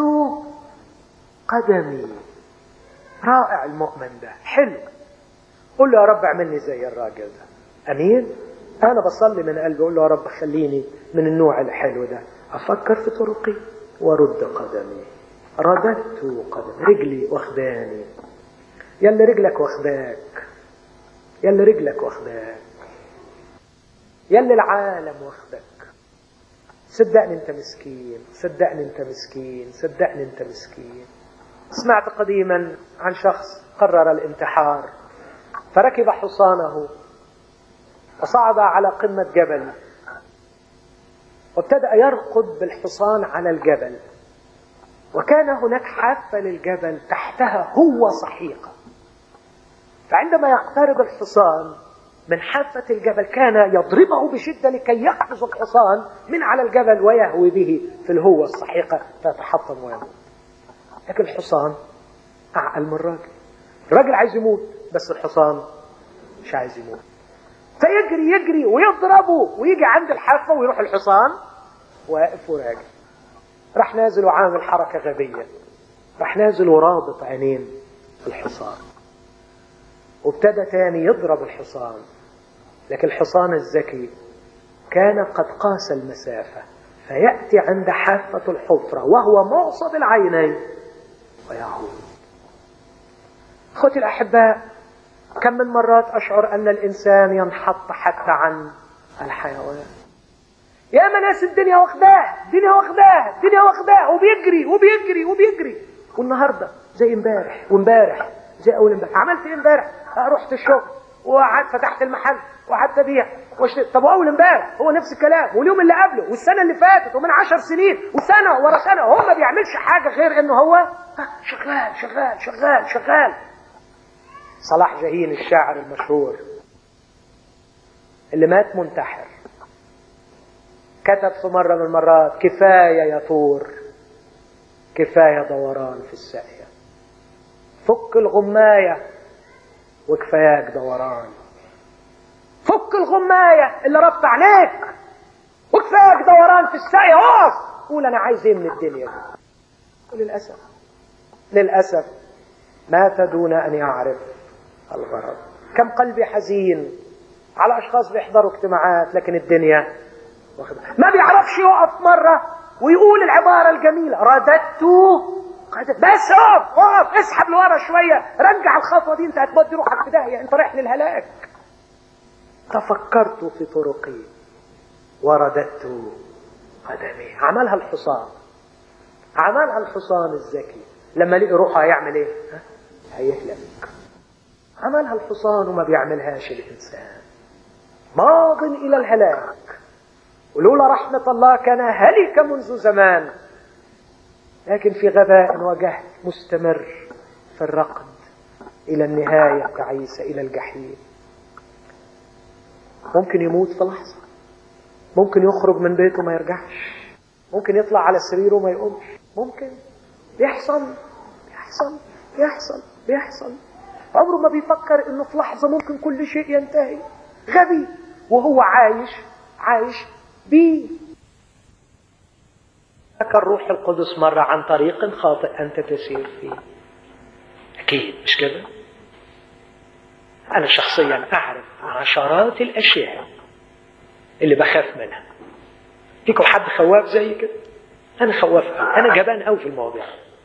S1: قدمي رائع المؤمن ده حلو قول له يا رب اعملني زي الراجل ده امين انا بصلي من قلبي اقول له يا رب خليني من النوع الحلو ده افكر في طرقي وارد قدمي رددت قدمي رجلي واخداني يلا رجلك واخداك يلا رجلك واخداك يلا العالم واخدك صدقني انت مسكين صدقني انت مسكين صدقني انت مسكين سمعت قديما عن شخص قرر الانتحار فركب حصانه وصعد على قمة جبل وابتدأ يرقد بالحصان على الجبل وكان هناك حافة للجبل تحتها هو صحيقة فعندما يقترب الحصان من حافة الجبل كان يضربه بشدة لكي يقفز الحصان من على الجبل ويهوي به في الهوة الصحيقة فتحطم ويموت لكن الحصان أعقل من الراجل الراجل عايز يموت بس الحصان مش عايز يموت فيجري يجري ويضربه ويجي عند الحافة ويروح الحصان واقف وراجع راح نازل وعامل حركة غبية راح نازل ورابط عينين الحصان وابتدى تاني يضرب الحصان لكن الحصان الذكي كان قد قاس المسافة فيأتي عند حافة الحفرة وهو معصب العينين ويعود أخوتي الأحباء كم من مرات أشعر أن الإنسان ينحط حتى عن الحيوان يا ما ناس الدنيا واخداه الدنيا واخداه الدنيا واخداه وبيجري وبيجري وبيجري والنهارده زي امبارح وامبارح زي اول امبارح عملت ايه امبارح؟ رحت الشغل وقعدت فتحت المحل وقعدت ابيع واشتري طب واول امبارح هو نفس الكلام واليوم اللي قبله والسنه اللي فاتت ومن عشر سنين وسنه ورا سنه هو ما بيعملش حاجه غير انه هو شغال شغال شغال شغال صلاح جاهين الشاعر المشهور اللي مات منتحر كتب في مرة من المرات كفاية يطور كفاية دوران في الساقية فك الغماية وكفاياك دوران فك الغماية اللي ربط عليك وكفاياك دوران في الساقية اقف قول انا عايز ايه من الدنيا دي وللأسف للأسف مات دون ان يعرف الغرض كم قلبي حزين على اشخاص بيحضروا اجتماعات لكن الدنيا ما بيعرفش يقف مرة ويقول العبارة الجميلة رددت بس اقف اقف اسحب لورا شوية رجع الخطوة دي انت هتودي روحك في داهية انت رايح للهلاك تفكرت في طرقي ورددت قدمي عملها الحصان عملها الحصان الذكي لما لقي روحه هيعمل ايه؟ هيهلك عملها الحصان وما بيعملهاش الانسان ماض الى الهلاك ولولا رحمة الله كان هلك منذ زمان لكن في غباء وجهل مستمر في الرقد إلى النهاية تعيسة إلى الجحيم ممكن يموت في لحظة ممكن يخرج من بيته ما يرجعش ممكن يطلع على سريره ما يقومش ممكن بيحصل بيحصل بيحصل بيحصل عمره ما بيفكر انه في لحظة ممكن كل شيء ينتهي غبي وهو عايش عايش بيه لك الروح القدس مرة عن طريق خاطئ أنت تسير فيه أكيد مش كده أنا شخصيا أعرف عشرات الأشياء اللي بخاف منها فيكم حد خواف زي كده أنا خواف أوي أنا جبان أوي في المواضيع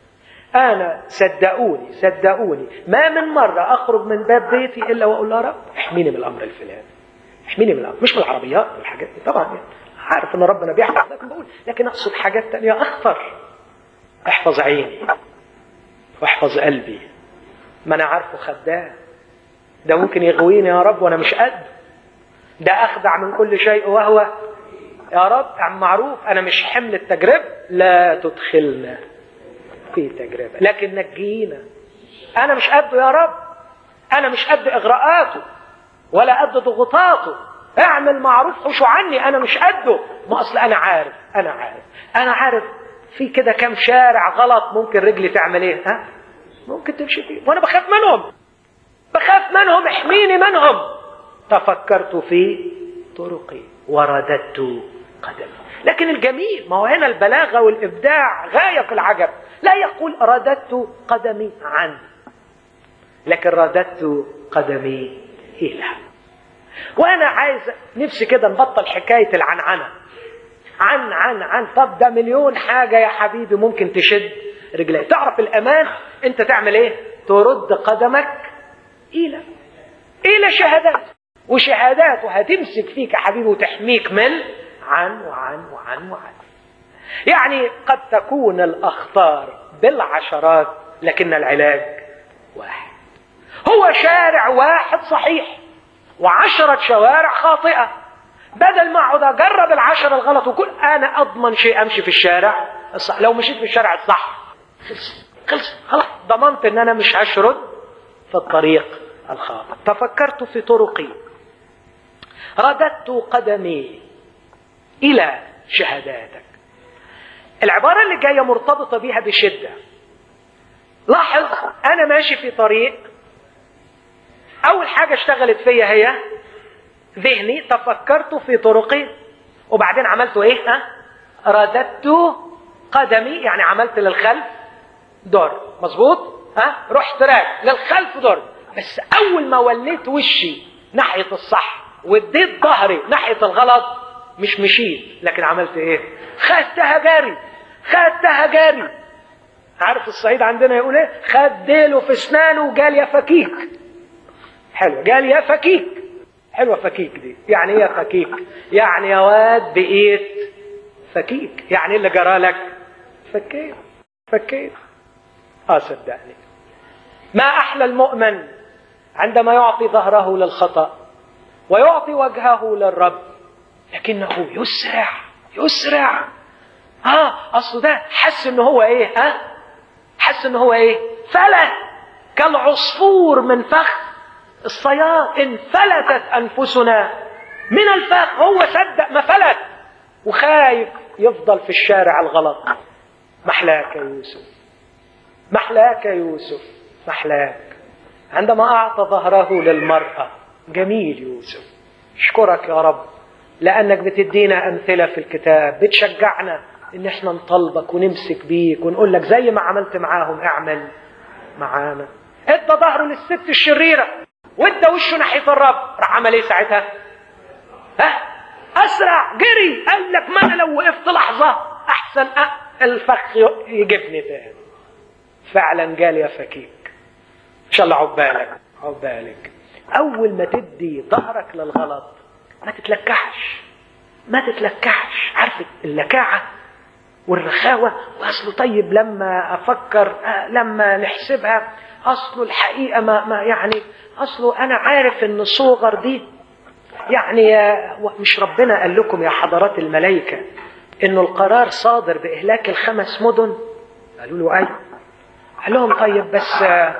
S1: انا صدقوني صدقوني ما من مره اخرج من باب بيتي الا واقول يا رب احميني من الامر الفلاني احميني من الامر مش من العربيات والحاجات دي طبعا يعني عارف ان ربنا بيحفظ لكن بقول لكن اقصد حاجات تانية اخطر احفظ عيني واحفظ قلبي ما انا عارفه خدام ده ممكن يغويني يا رب وانا مش قد ده اخدع من كل شيء وهو يا رب عم معروف انا مش حمل التجربه لا تدخلنا في تجربه لكن نجينا انا مش قده يا رب انا مش قد اغراءاته ولا قد ضغوطاته اعمل معروف حشو عني انا مش قده ما اصل انا عارف انا عارف انا عارف في كده كام شارع غلط ممكن رجلي تعمل ايه ها ممكن تمشي فيه وانا بخاف منهم بخاف منهم احميني منهم تفكرت في طرقي ورددت قدمي لكن الجميل ما هو هنا البلاغة والإبداع غاية في العجب لا يقول رددت قدمي عن لكن رددت قدمي إلى وأنا عايز نفسي كده نبطل حكاية العنعنة عن عن عن طب ده مليون حاجة يا حبيبي ممكن تشد رجليك تعرف الأمان أنت تعمل إيه ترد قدمك إلى إلى شهادات وشهادات وهتمسك فيك يا حبيبي وتحميك من عن وعن وعن وعن يعني قد تكون الأخطار بالعشرات لكن العلاج واحد هو شارع واحد صحيح وعشرة شوارع خاطئة بدل ما اقعد اجرب العشرة الغلط وكل انا اضمن شيء امشي في الشارع الصح لو مشيت في الشارع الصح خلص خلص خلاص ضمنت ان انا مش هشرد في الطريق الخاطئ تفكرت في طرقي رددت قدمي الى شهاداتك العبارة اللي جاية مرتبطة بيها بشدة لاحظ انا ماشي في طريق اول حاجة اشتغلت فيا هي ذهني تفكرت في طرقي وبعدين عملت ايه ها رددت قدمي يعني عملت للخلف دور مظبوط ها رحت راك للخلف دور بس اول ما وليت وشي ناحية الصح واديت ظهري ناحية الغلط مش مشيت لكن عملت ايه خدتها جاري خدتها جاري عارف الصعيد عندنا يقول ايه خد ديله في اسنانه وقال يا فكيك حلو قال يا فكيك حلوة فكيك دي يعني ايه يا فكيك يعني يا واد بقيت فكيك يعني ايه اللي جرى لك فكيت فكيت اه صدقني ما احلى المؤمن عندما يعطي ظهره للخطأ ويعطي وجهه للرب لكنه يسرع يسرع اه اصل ده حس ان هو ايه ها آه؟ حس ان هو ايه فلت كالعصفور من فخ الصياد انفلتت انفسنا من الفخ هو صدق ما فلت وخايف يفضل في الشارع الغلط محلاك يا يوسف محلاك يا يوسف محلاك عندما اعطى ظهره للمراه جميل يوسف اشكرك يا رب لانك بتدينا امثله في الكتاب بتشجعنا ان احنا نطلبك ونمسك بيك ونقول لك زي ما عملت معاهم اعمل معانا ادى ظهره للست الشريره وادى وشه ناحيه الرب راح عمل ايه ساعتها؟ ها؟ اسرع جري قال لك ما انا لو وقفت لحظه احسن أه الفخ يجيبني تاني فعلا قال يا فكيك ان شاء الله عقبالك عقبالك اول ما تدي ظهرك للغلط ما تتلكعش ما تتلكعش عارف اللكاعه والرخاوه واصله طيب لما افكر آه لما نحسبها اصله الحقيقه ما, ما يعني اصله انا عارف ان صغر دي يعني مش ربنا قال لكم يا حضرات الملائكه انه القرار صادر باهلاك الخمس مدن قالوا له ايوه قال لهم طيب بس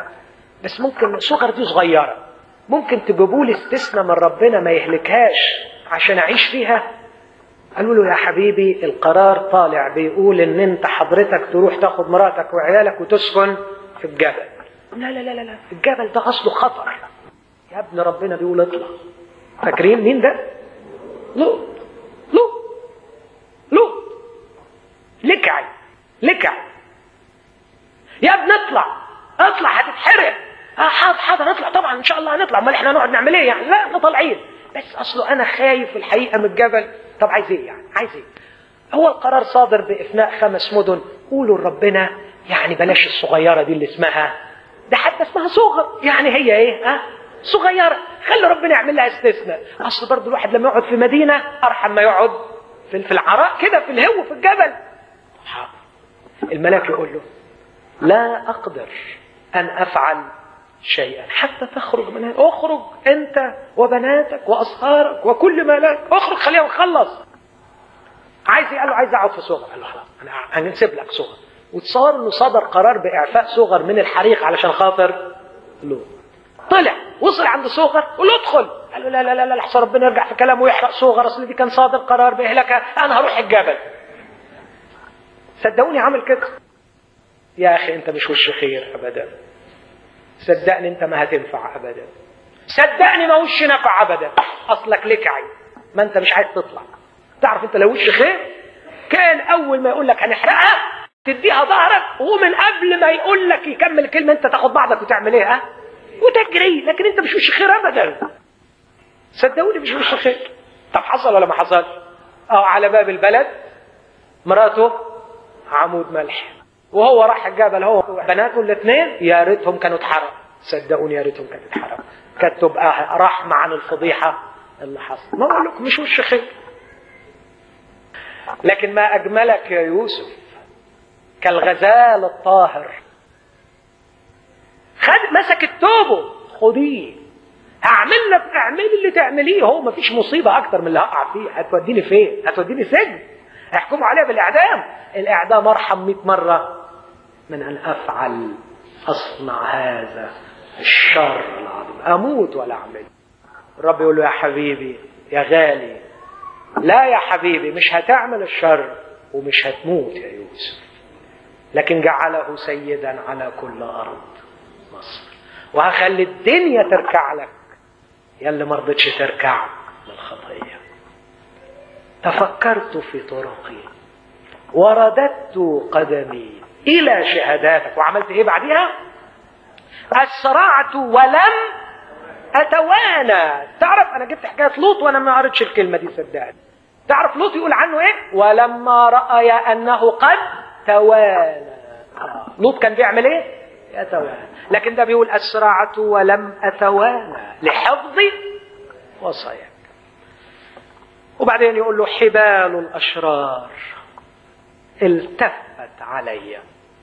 S1: بس ممكن صغر دي صغيره ممكن تجيبوا لي استثناء من ربنا ما يهلكهاش عشان اعيش فيها قالوا له يا حبيبي القرار طالع بيقول ان انت حضرتك تروح تاخد مراتك وعيالك وتسكن في الجبل لا لا لا لا لا الجبل ده اصله خطر يا ابن ربنا بيقول اطلع فاكرين مين ده لوط لوط لوط لكعي لكعي يا ابن اطلع اطلع هتتحرق اه حاضر حاضر نطلع طبعا ان شاء الله هنطلع امال احنا هنقعد نعمل ايه يعني لا احنا طالعين بس اصله انا خايف الحقيقه من الجبل طب عايز ايه يعني عايز ايه هو القرار صادر بافناء خمس مدن قولوا لربنا يعني بلاش الصغيرة دي اللي اسمها ده حتى اسمها صغر يعني هي ايه ها صغيرة خلي ربنا يعمل لها استثناء اصل برضه الواحد لما يقعد في مدينة ارحم ما يقعد في في العراء كده في الهو في الجبل الملاك يقول له لا اقدر ان افعل شيئا حتى تخرج من هنا اخرج انت وبناتك واصهارك وكل ما لك اخرج خلينا نخلص عايز ايه قال له عايز اقعد في صغر قال له خلاص انا هنسيب لك صغر وتصور انه صدر قرار باعفاء صغر من الحريق علشان خاطر لوط طلع وصل عند صغر قال له ادخل قال له لا لا لا لا لحسن ربنا يرجع في كلامه ويحرق صغر اصل دي كان صادر قرار باهلاكها انا هروح الجبل صدقوني عمل كده يا اخي انت مش وش خير ابدا صدقني انت ما هتنفع ابدا صدقني ما وش نفع ابدا اصلك لكعي ما انت مش عايز تطلع تعرف انت لو وش خير كان اول ما يقول لك هنحرقها تديها ظهرك ومن قبل ما يقول لك يكمل الكلمه انت تاخد بعضك وتعمل ايه ها وتجري لكن انت مش وش خير ابدا صدقوني مش وش خير طب حصل ولا ما حصل اه على باب البلد مراته عمود ملح وهو راح الجبل هو بناته الاثنين يا ريتهم كانوا اتحرقوا صدقوني يا ريتهم كانوا اتحرقوا كانت تبقى رحمه عن الفضيحه اللي حصل ما اقول لكم مش وش خير لكن ما اجملك يا يوسف كالغزال الطاهر خد مسكت توبه خديه هعمل لك اعملي اللي تعمليه هو ما فيش مصيبه اكتر من اللي هقع فيه هتوديني فين هتوديني سجن هيحكموا عليها بالاعدام الاعدام ارحم 100 مره من ان افعل اصنع هذا الشر العظيم اموت ولا اعمل الرب يقول له يا حبيبي يا غالي لا يا حبيبي مش هتعمل الشر ومش هتموت يا يوسف لكن جعله سيدا على كل ارض مصر وهخلي الدنيا تركع لك يا اللي ما رضتش تركع للخطيه تفكرت في طرقي ورددت قدمي الى شهاداتك وعملت ايه بعديها اسرعت ولم اتوانى تعرف انا جبت حكايه لوط وانا ما قريتش الكلمه دي صدقني تعرف لوط يقول عنه ايه ولما راى انه قد توانى لوط كان بيعمل ايه يتوانى لكن ده بيقول اسرعت ولم اتوانى لحفظ وصاياك وبعدين يقول له حبال الاشرار التفت علي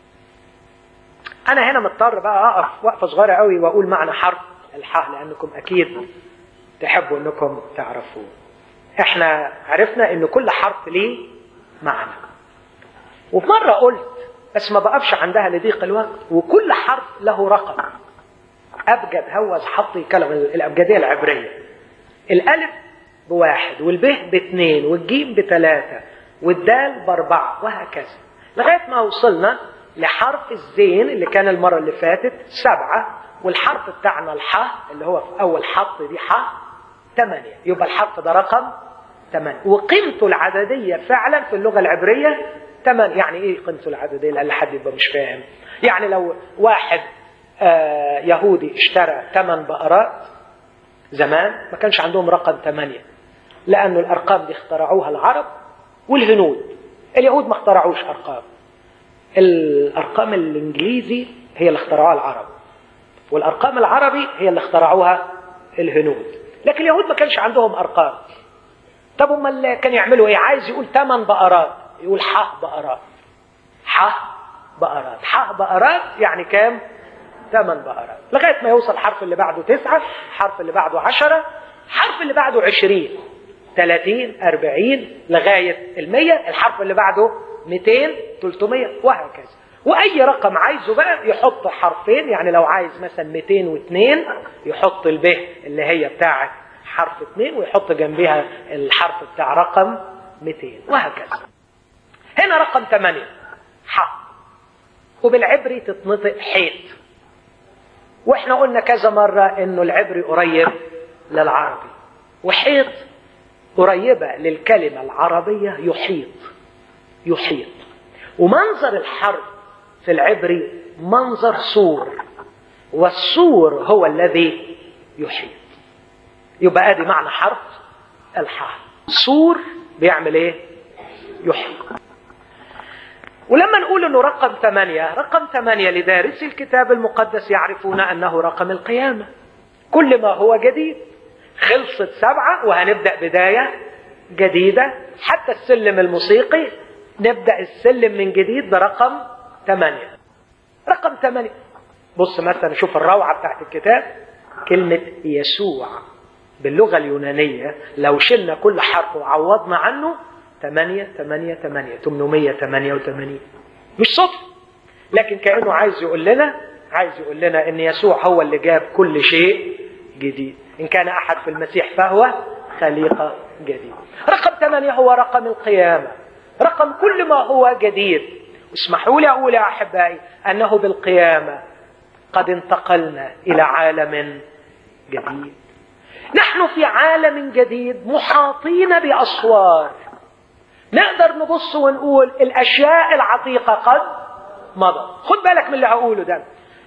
S1: انا هنا مضطر بقى اقف وقفه صغيره قوي واقول معنى حرف الحاء لانكم اكيد تحبوا انكم تعرفوه احنا عرفنا ان كل حرف ليه معنى وفي مرة قلت بس ما بقفش عندها لضيق الوقت وكل حرف له رقم أبجد هوز حطي كلمة الأبجدية العبرية الألف بواحد والب باثنين والجيم بثلاثة والدال بأربعة وهكذا لغاية ما وصلنا لحرف الزين اللي كان المرة اللي فاتت سبعة والحرف بتاعنا الحاء اللي هو في أول حط دي حاء ثمانية يبقى الحرف ده رقم ثمانية وقيمته العددية فعلا في اللغة العبرية ثمانية يعني ايه قيمته العددية لأن حد يبقى مش فاهم يعني لو واحد آه يهودي اشترى ثمان بقرات زمان ما كانش عندهم رقم ثمانية لأنه الأرقام دي اخترعوها العرب والهنود اليهود ما اخترعوش أرقام الأرقام الإنجليزي هي اللي اخترعوها العرب والأرقام العربي هي اللي اخترعوها الهنود لكن اليهود ما كانش عندهم أرقام طب امال كان يعملوا ايه عايز يقول ثمان بقرات يقول ح بقرات ح بقرات ح بقرات يعني كام ثمان بقرات لغايه ما يوصل الحرف اللي بعده تسعة الحرف اللي بعده عشرة الحرف اللي بعده عشرين ثلاثين أربعين لغاية المية الحرف اللي بعده ميتين تلتمية وهكذا وأي رقم عايزه بقى يحط حرفين يعني لو عايز مثلا 202 يحط الب اللي هي بتاعت حرف 2 ويحط جنبها الحرف بتاع رقم 200 وهكذا هنا رقم 8 ح وبالعبري تتنطق حيط واحنا قلنا كذا مرة انه العبري قريب للعربي وحيط قريبة للكلمة العربية يحيط يحيط ومنظر الحرف في العبري منظر سور والسور هو الذي يحيط يبقى ادي معنى حرف الحاء سور بيعمل ايه يحيط ولما نقول انه رقم ثمانية رقم ثمانية لدارسي الكتاب المقدس يعرفون انه رقم القيامة كل ما هو جديد خلصت سبعة وهنبدأ بداية جديدة حتى السلم الموسيقي نبدأ السلم من جديد برقم ثمانية رقم ثمانية بص مثلا شوف الروعة بتاعت الكتاب كلمة يسوع باللغة اليونانية لو شلنا كل حرف وعوضنا عنه ثمانية ثمانية ثمانية ثمانمية ثمانية وثمانين مش صدفة لكن كأنه عايز يقول لنا عايز يقول لنا ان يسوع هو اللي جاب كل شيء جديد ان كان احد في المسيح فهو خليقة جديدة رقم ثمانية هو رقم القيامة رقم كل ما هو جديد اسمحوا لي اقول يا احبائي انه بالقيامة قد انتقلنا الى عالم جديد نحن في عالم جديد محاطين باسوار نقدر نبص ونقول الاشياء العتيقه قد مضت خد بالك من اللي هقوله ده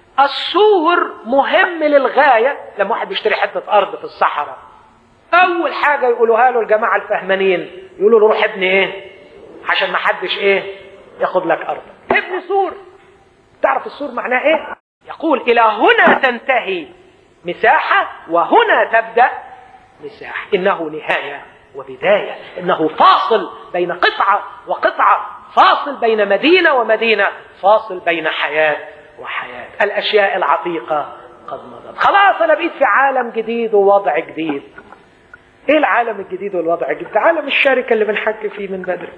S1: السور مهم للغايه لما واحد بيشتري حته ارض في الصحراء اول حاجه يقولوها له الجماعه الفهمانين يقولوا له روح ابني ايه عشان ما حدش ايه ياخد لك ارض ابني سور تعرف السور معناه ايه يقول الى هنا تنتهي مساحه وهنا تبدا مساحه انه نهايه وبدايه انه فاصل بين قطعه وقطعه فاصل بين مدينه ومدينه فاصل بين حياه وحياه الاشياء العتيقه قد مضت خلاص انا بقيت في عالم جديد ووضع جديد ايه العالم الجديد والوضع الجديد عالم الشركه اللي بنحكي فيه من بدري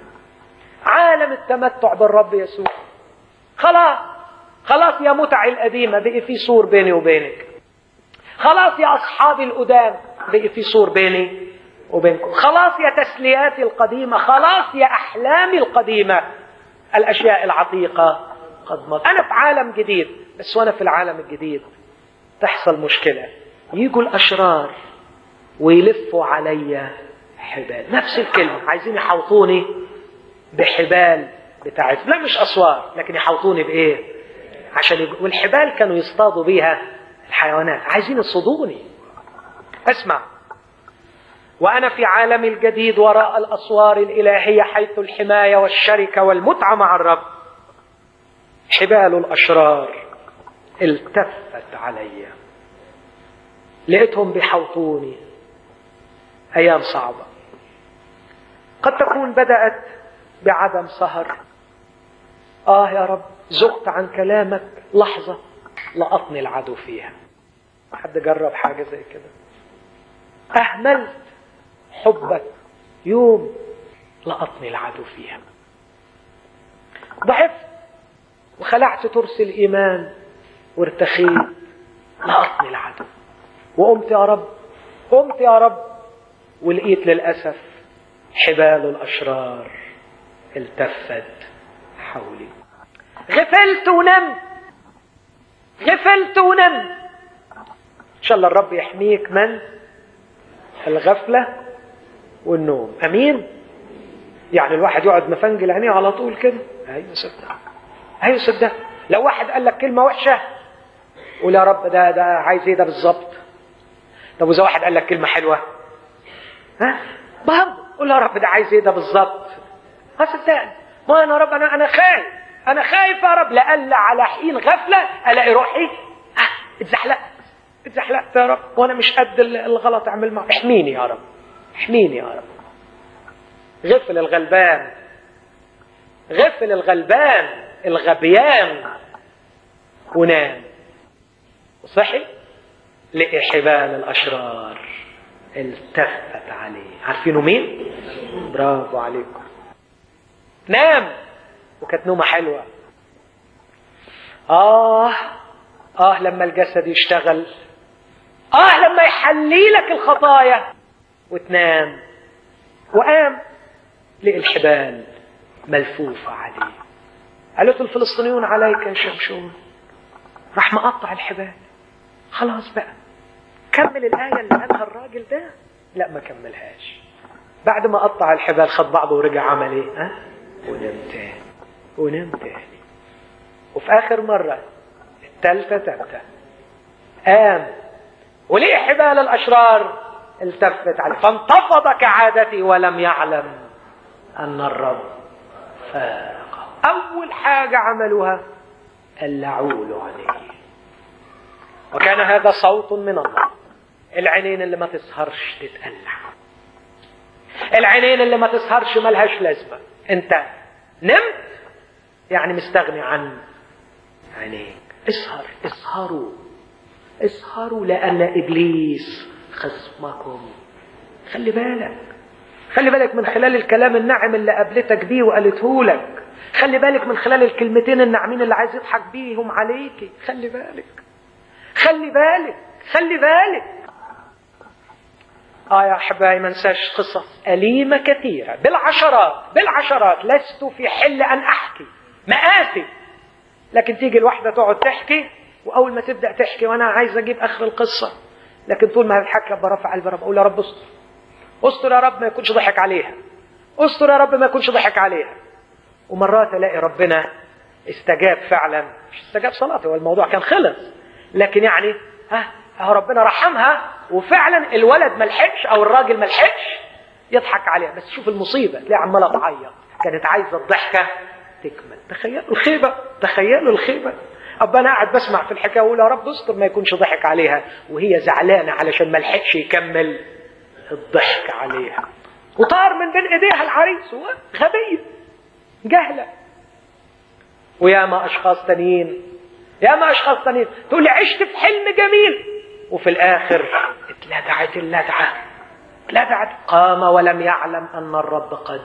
S1: عالم التمتع بالرب يسوع خلاص خلاص يا متع القديمه بقي في سور بيني وبينك خلاص يا اصحابي القدام بقي في سور بيني وبينكم خلاص يا تسلياتي القديمه خلاص يا احلامي القديمه الاشياء العتيقه قد مضت انا في عالم جديد بس وانا في العالم الجديد تحصل مشكله يجوا الاشرار ويلفوا عليا حبال نفس الكلمه عايزين يحوطوني بحبال بتاعت لا مش اسوار لكن يحوطوني بايه عشان يج... والحبال كانوا يصطادوا بيها الحيوانات عايزين يصطادوني اسمع وانا في عالمي الجديد وراء الاسوار الالهيه حيث الحمايه والشركه والمتعه مع الرب حبال الاشرار التفت علي لقيتهم بيحوطوني ايام صعبه قد تكون بدات بعدم سهر اه يا رب زغت عن كلامك لحظه لقطني العدو فيها حد جرب حاجه زي كده اهملت حبك يوم لقطني العدو فيها ضعفت وخلعت ترس الايمان وارتخيت لقطني العدو وقمت يا رب قمت يا رب ولقيت للاسف حبال الاشرار التفت حولي غفلت ونمت غفلت ونمت ان شاء الله الرب يحميك من الغفله والنوم امين يعني الواحد يقعد مفنجل عينيه على طول كده ايوه صدق ايوه صدق لو واحد قال لك كلمه وحشه قول يا رب ده ده عايز ايه ده بالظبط طب واذا واحد قال لك كلمه حلوه ها برضه قول يا رب ده عايز ايه ده بالظبط ما صدقني ما انا يا رب انا انا خايف انا خايف يا رب لألا على حين غفله الاقي روحي اه اتزحلقت اتزحلقت يا رب وانا مش قد الغلط اعمل معه احميني يا رب احميني يا رب غفل الغلبان غفل الغلبان الغبيان ونام وصحي لقي حبال الاشرار التفت عليه عارفينه مين برافو عليكم نام وكانت نومه حلوه اه اه لما الجسد يشتغل اه لما يحلي لك الخطايا وتنام وقام لقي الحبال ملفوفة عليه قالت الفلسطينيون عليك يا شمشون راح مقطع الحبال خلاص بقى كمل الآية اللي قالها الراجل ده لا ما كملهاش بعد ما قطع الحبال خد بعضه ورجع عمل ايه ها ونام تاني ونام تاني وفي آخر مرة التالتة تالتة قام ولقي حبال الأشرار التفت عليه فانتفض كعادته ولم يعلم أن الرب فاقه أول حاجة عملوها قلعوا له عينيه وكان هذا صوت من الله العينين اللي ما تسهرش تتقلع العينين اللي ما تسهرش ملهاش لازمة انت نمت يعني مستغني عن عينيك اسهر اسهروا اسهروا لأن إبليس خصمكم خلي بالك خلي بالك من خلال الكلام الناعم اللي قابلتك بيه وقالته لك خلي بالك من خلال الكلمتين الناعمين اللي عايز يضحك بيهم عليكي خلي بالك خلي بالك خلي بالك اه يا احبائي ما انساش قصص اليمه كثيره بالعشرات بالعشرات لست في حل ان احكي مآسي لكن تيجي الواحده تقعد تحكي واول ما تبدا تحكي وانا عايز اجيب اخر القصه لكن طول ما بتحكي برفع قلبي رب اقول يا رب استر استر يا رب ما يكونش ضحك عليها استر يا رب ما يكونش ضحك عليها ومرات الاقي ربنا استجاب فعلا مش استجاب صلاتي هو الموضوع كان خلص لكن يعني ها اهو ربنا رحمها وفعلا الولد ما لحقش او الراجل ما لحقش يضحك عليها بس شوف المصيبه تلاقي عماله تعيط كانت عايزه الضحكه تكمل تخيلوا الخيبه تخيلوا الخيبه ابقى انا قاعد بسمع في الحكايه واقول يا رب استر ما يكونش ضحك عليها وهي زعلانه علشان ما لحقش يكمل الضحك عليها وطار من بين ايديها العريس هو غبيه جهله وياما اشخاص تانيين ياما اشخاص تانيين تقول لي عشت في حلم جميل وفي الاخر اتلدعت اللدعه اتلدعت قام ولم يعلم ان الرب قد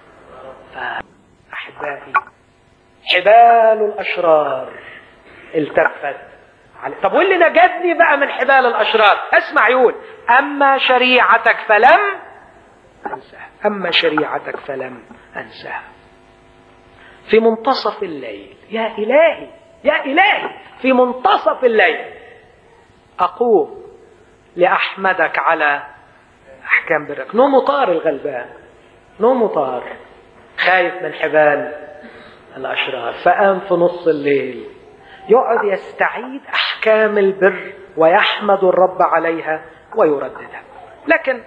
S1: فاحبائي حبال الاشرار التفت عليه طب واللي نجدني بقى من حبال الاشرار اسمع يقول اما شريعتك فلم انساها اما شريعتك فلم انساها في منتصف الليل يا الهي يا الهي في منتصف الليل اقوم لاحمدك على احكام برك نومه طار الغلبان نومه طار خايف من حبال الاشرار فقام في نص الليل يقعد يستعيد احكام البر ويحمد الرب عليها ويرددها لكن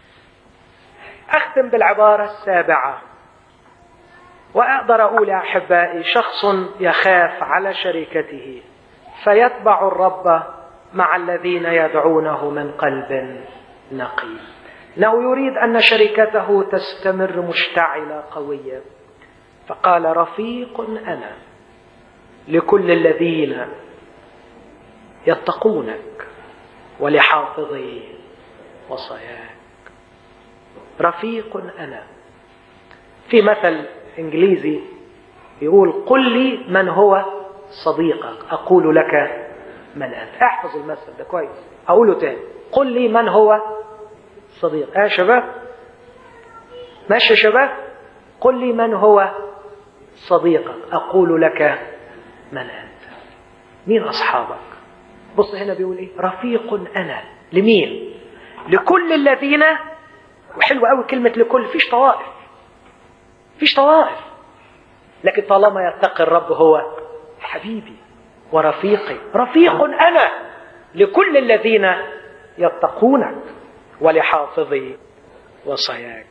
S1: اختم بالعباره السابعه واقدر اقول يا احبائي شخص يخاف على شركته فيتبع الرب مع الذين يدعونه من قلب نقي انه يريد ان شركته تستمر مشتعله قويه فقال رفيق انا لكل الذين يتقونك ولحافظي وصاياك رفيق انا في مثل انجليزي يقول قل لي من هو صديقك اقول لك من انت احفظ المثل ده كويس اقوله تاني قل لي من هو صديق يا شباب ماشي يا شباب قل لي من هو صديقك اقول لك من انت مين اصحابك بص هنا بيقول ايه رفيق انا لمين لكل الذين وحلوة قوي كلمة لكل فيش طوائف فيش طوائف لكن طالما يتقي الرب هو حبيبي ورفيقي رفيق انا لكل الذين يتقونك ولحافظي وصاياك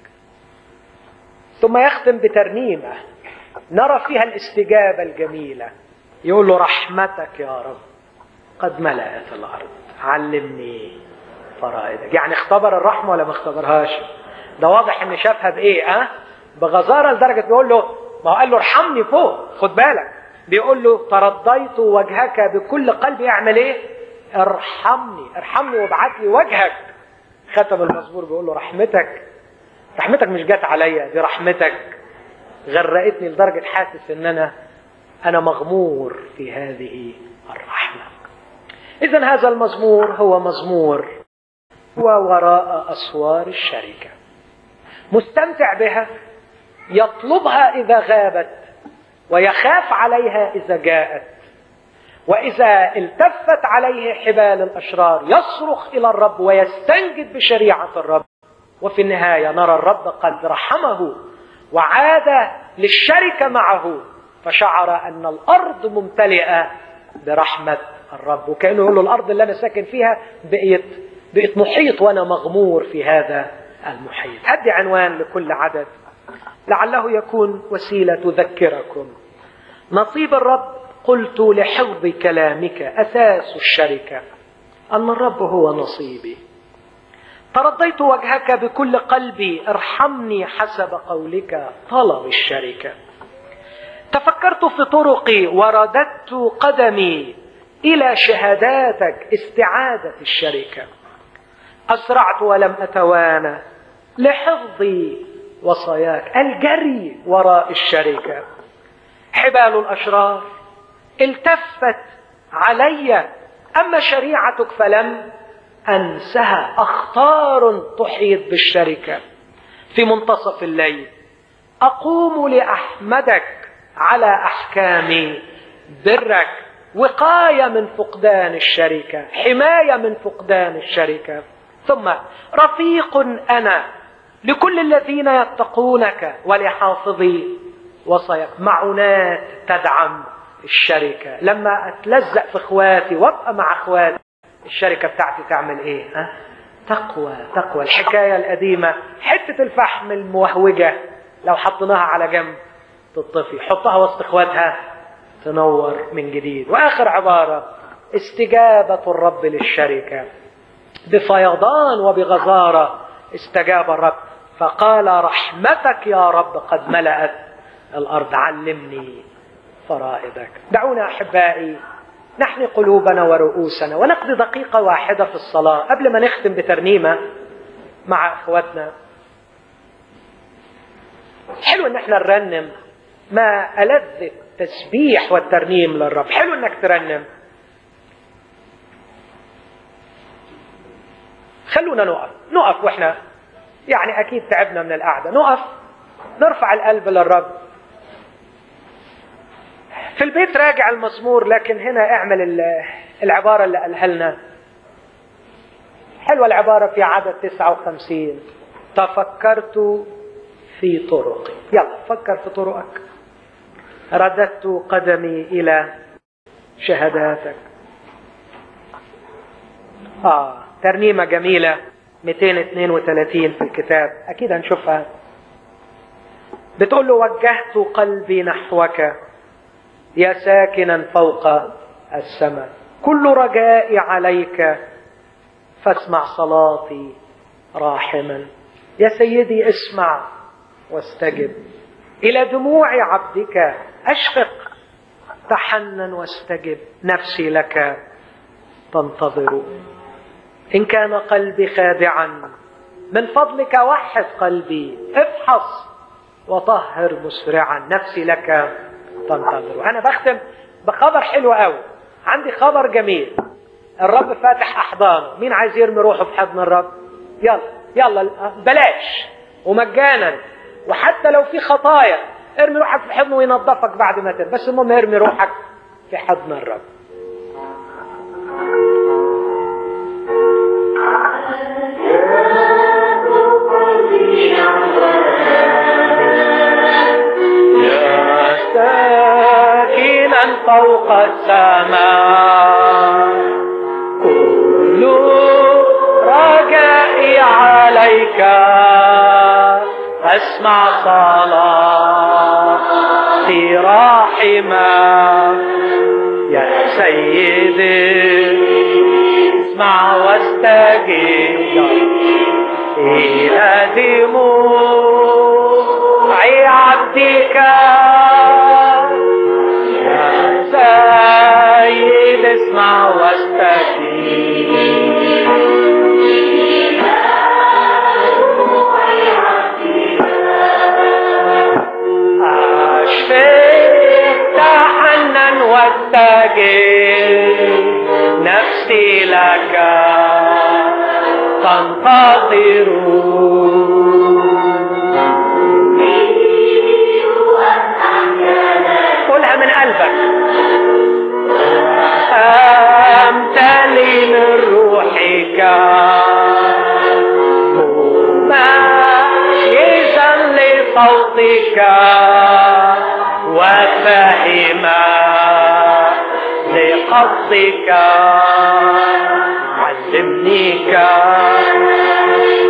S1: ثم يختم بترنيمه نرى فيها الاستجابه الجميله يقول له رحمتك يا رب قد ملأت الارض علمني فرائدك يعني اختبر الرحمه ولا ما اختبرهاش ده واضح ان شافها بايه اه بغزاره لدرجه بيقول له ما هو قال له ارحمني فوق خد بالك بيقول له ترضيت وجهك بكل قلبي اعمل ايه ارحمني ارحمني وابعت لي وجهك ختم المزمور بيقول له رحمتك رحمتك مش جت عليا دي رحمتك غرقتني لدرجه حاسس ان انا انا مغمور في هذه الرحمه اذا هذا المزمور هو مزمور هو وراء اسوار الشركه مستمتع بها يطلبها اذا غابت ويخاف عليها اذا جاءت واذا التفت عليه حبال الاشرار يصرخ الى الرب ويستنجد بشريعه الرب وفي النهايه نرى الرب قد رحمه وعاد للشركه معه فشعر ان الارض ممتلئه برحمه الرب وكانه يقول له الارض اللي انا ساكن فيها بقيت بقيت محيط وانا مغمور في هذا المحيط هدي عنوان لكل عدد لعله يكون وسيله تذكركم نصيب الرب قلت لحفظ كلامك أساس الشركة أن الرب هو نصيبي ترضيت وجهك بكل قلبي ارحمني حسب قولك طلب الشركة تفكرت في طرقي ورددت قدمي إلى شهاداتك استعادة الشركة أسرعت ولم أتوانى لحفظ وصاياك الجري وراء الشركة حبال الأشرار التفت علي أما شريعتك فلم أنسها أخطار تحيط بالشركة في منتصف الليل أقوم لأحمدك على أحكام برك وقاية من فقدان الشركة حماية من فقدان الشركة ثم رفيق أنا لكل الذين يتقونك ولحافظي وصاياك معونات تدعم الشركة لما أتلزق في إخواتي وأبقى مع إخواتي الشركة بتاعتي تعمل إيه ها؟ تقوى تقوى الحكاية القديمة حتة الفحم الموهوجة لو حطيناها على جنب تطفي حطها وسط إخواتها تنور من جديد وآخر عبارة استجابة الرب للشركة بفيضان وبغزارة استجاب الرب فقال رحمتك يا رب قد ملأت الأرض علمني فرائدك دعونا أحبائي نحن قلوبنا ورؤوسنا ونقضي دقيقة واحدة في الصلاة قبل ما نختم بترنيمة مع إخواتنا حلو ان احنا نرنم ما ألذ التسبيح والترنيم للرب حلو انك ترنم خلونا نقف نقف واحنا يعني اكيد تعبنا من القعده نقف نرفع القلب للرب في البيت راجع المزمور لكن هنا اعمل العبارة اللي قالها لنا حلوة العبارة في عدد 59 تفكرت في طرقي يلا فكر في طرقك رددت قدمي إلى شهاداتك آه ترنيمة جميلة 232 في الكتاب أكيد هنشوفها بتقول له وجهت قلبي نحوك يا ساكنا فوق السماء كل رجائي عليك فاسمع صلاتي راحما يا سيدي اسمع واستجب الى دموع عبدك اشفق تحنن واستجب نفسي لك تنتظر ان كان قلبي خادعا من فضلك وحد قلبي افحص وطهر مسرعا نفسي لك تنتظر انا بختم بخبر حلو قوي عندي خبر جميل الرب فاتح احضانه مين عايز يرمي روحه في حضن الرب يلا يلا بلاش ومجانا وحتى لو في خطايا ارمي روحك في حضنه وينظفك بعد ما تر بس المهم ارمي روحك في حضن الرب ساكنا فوق السماء كل رجائي عليك اسمع صلاتي راحما يا سيدي اسمع واستجب إلى دموع عبدك يا سيد اسمع واستجب أشفق تحنن واستجب نفسي لك تنتظر قولها من قلبك أمتلي من روحك مميزا لصوتك وفهما لقصدك علمنيك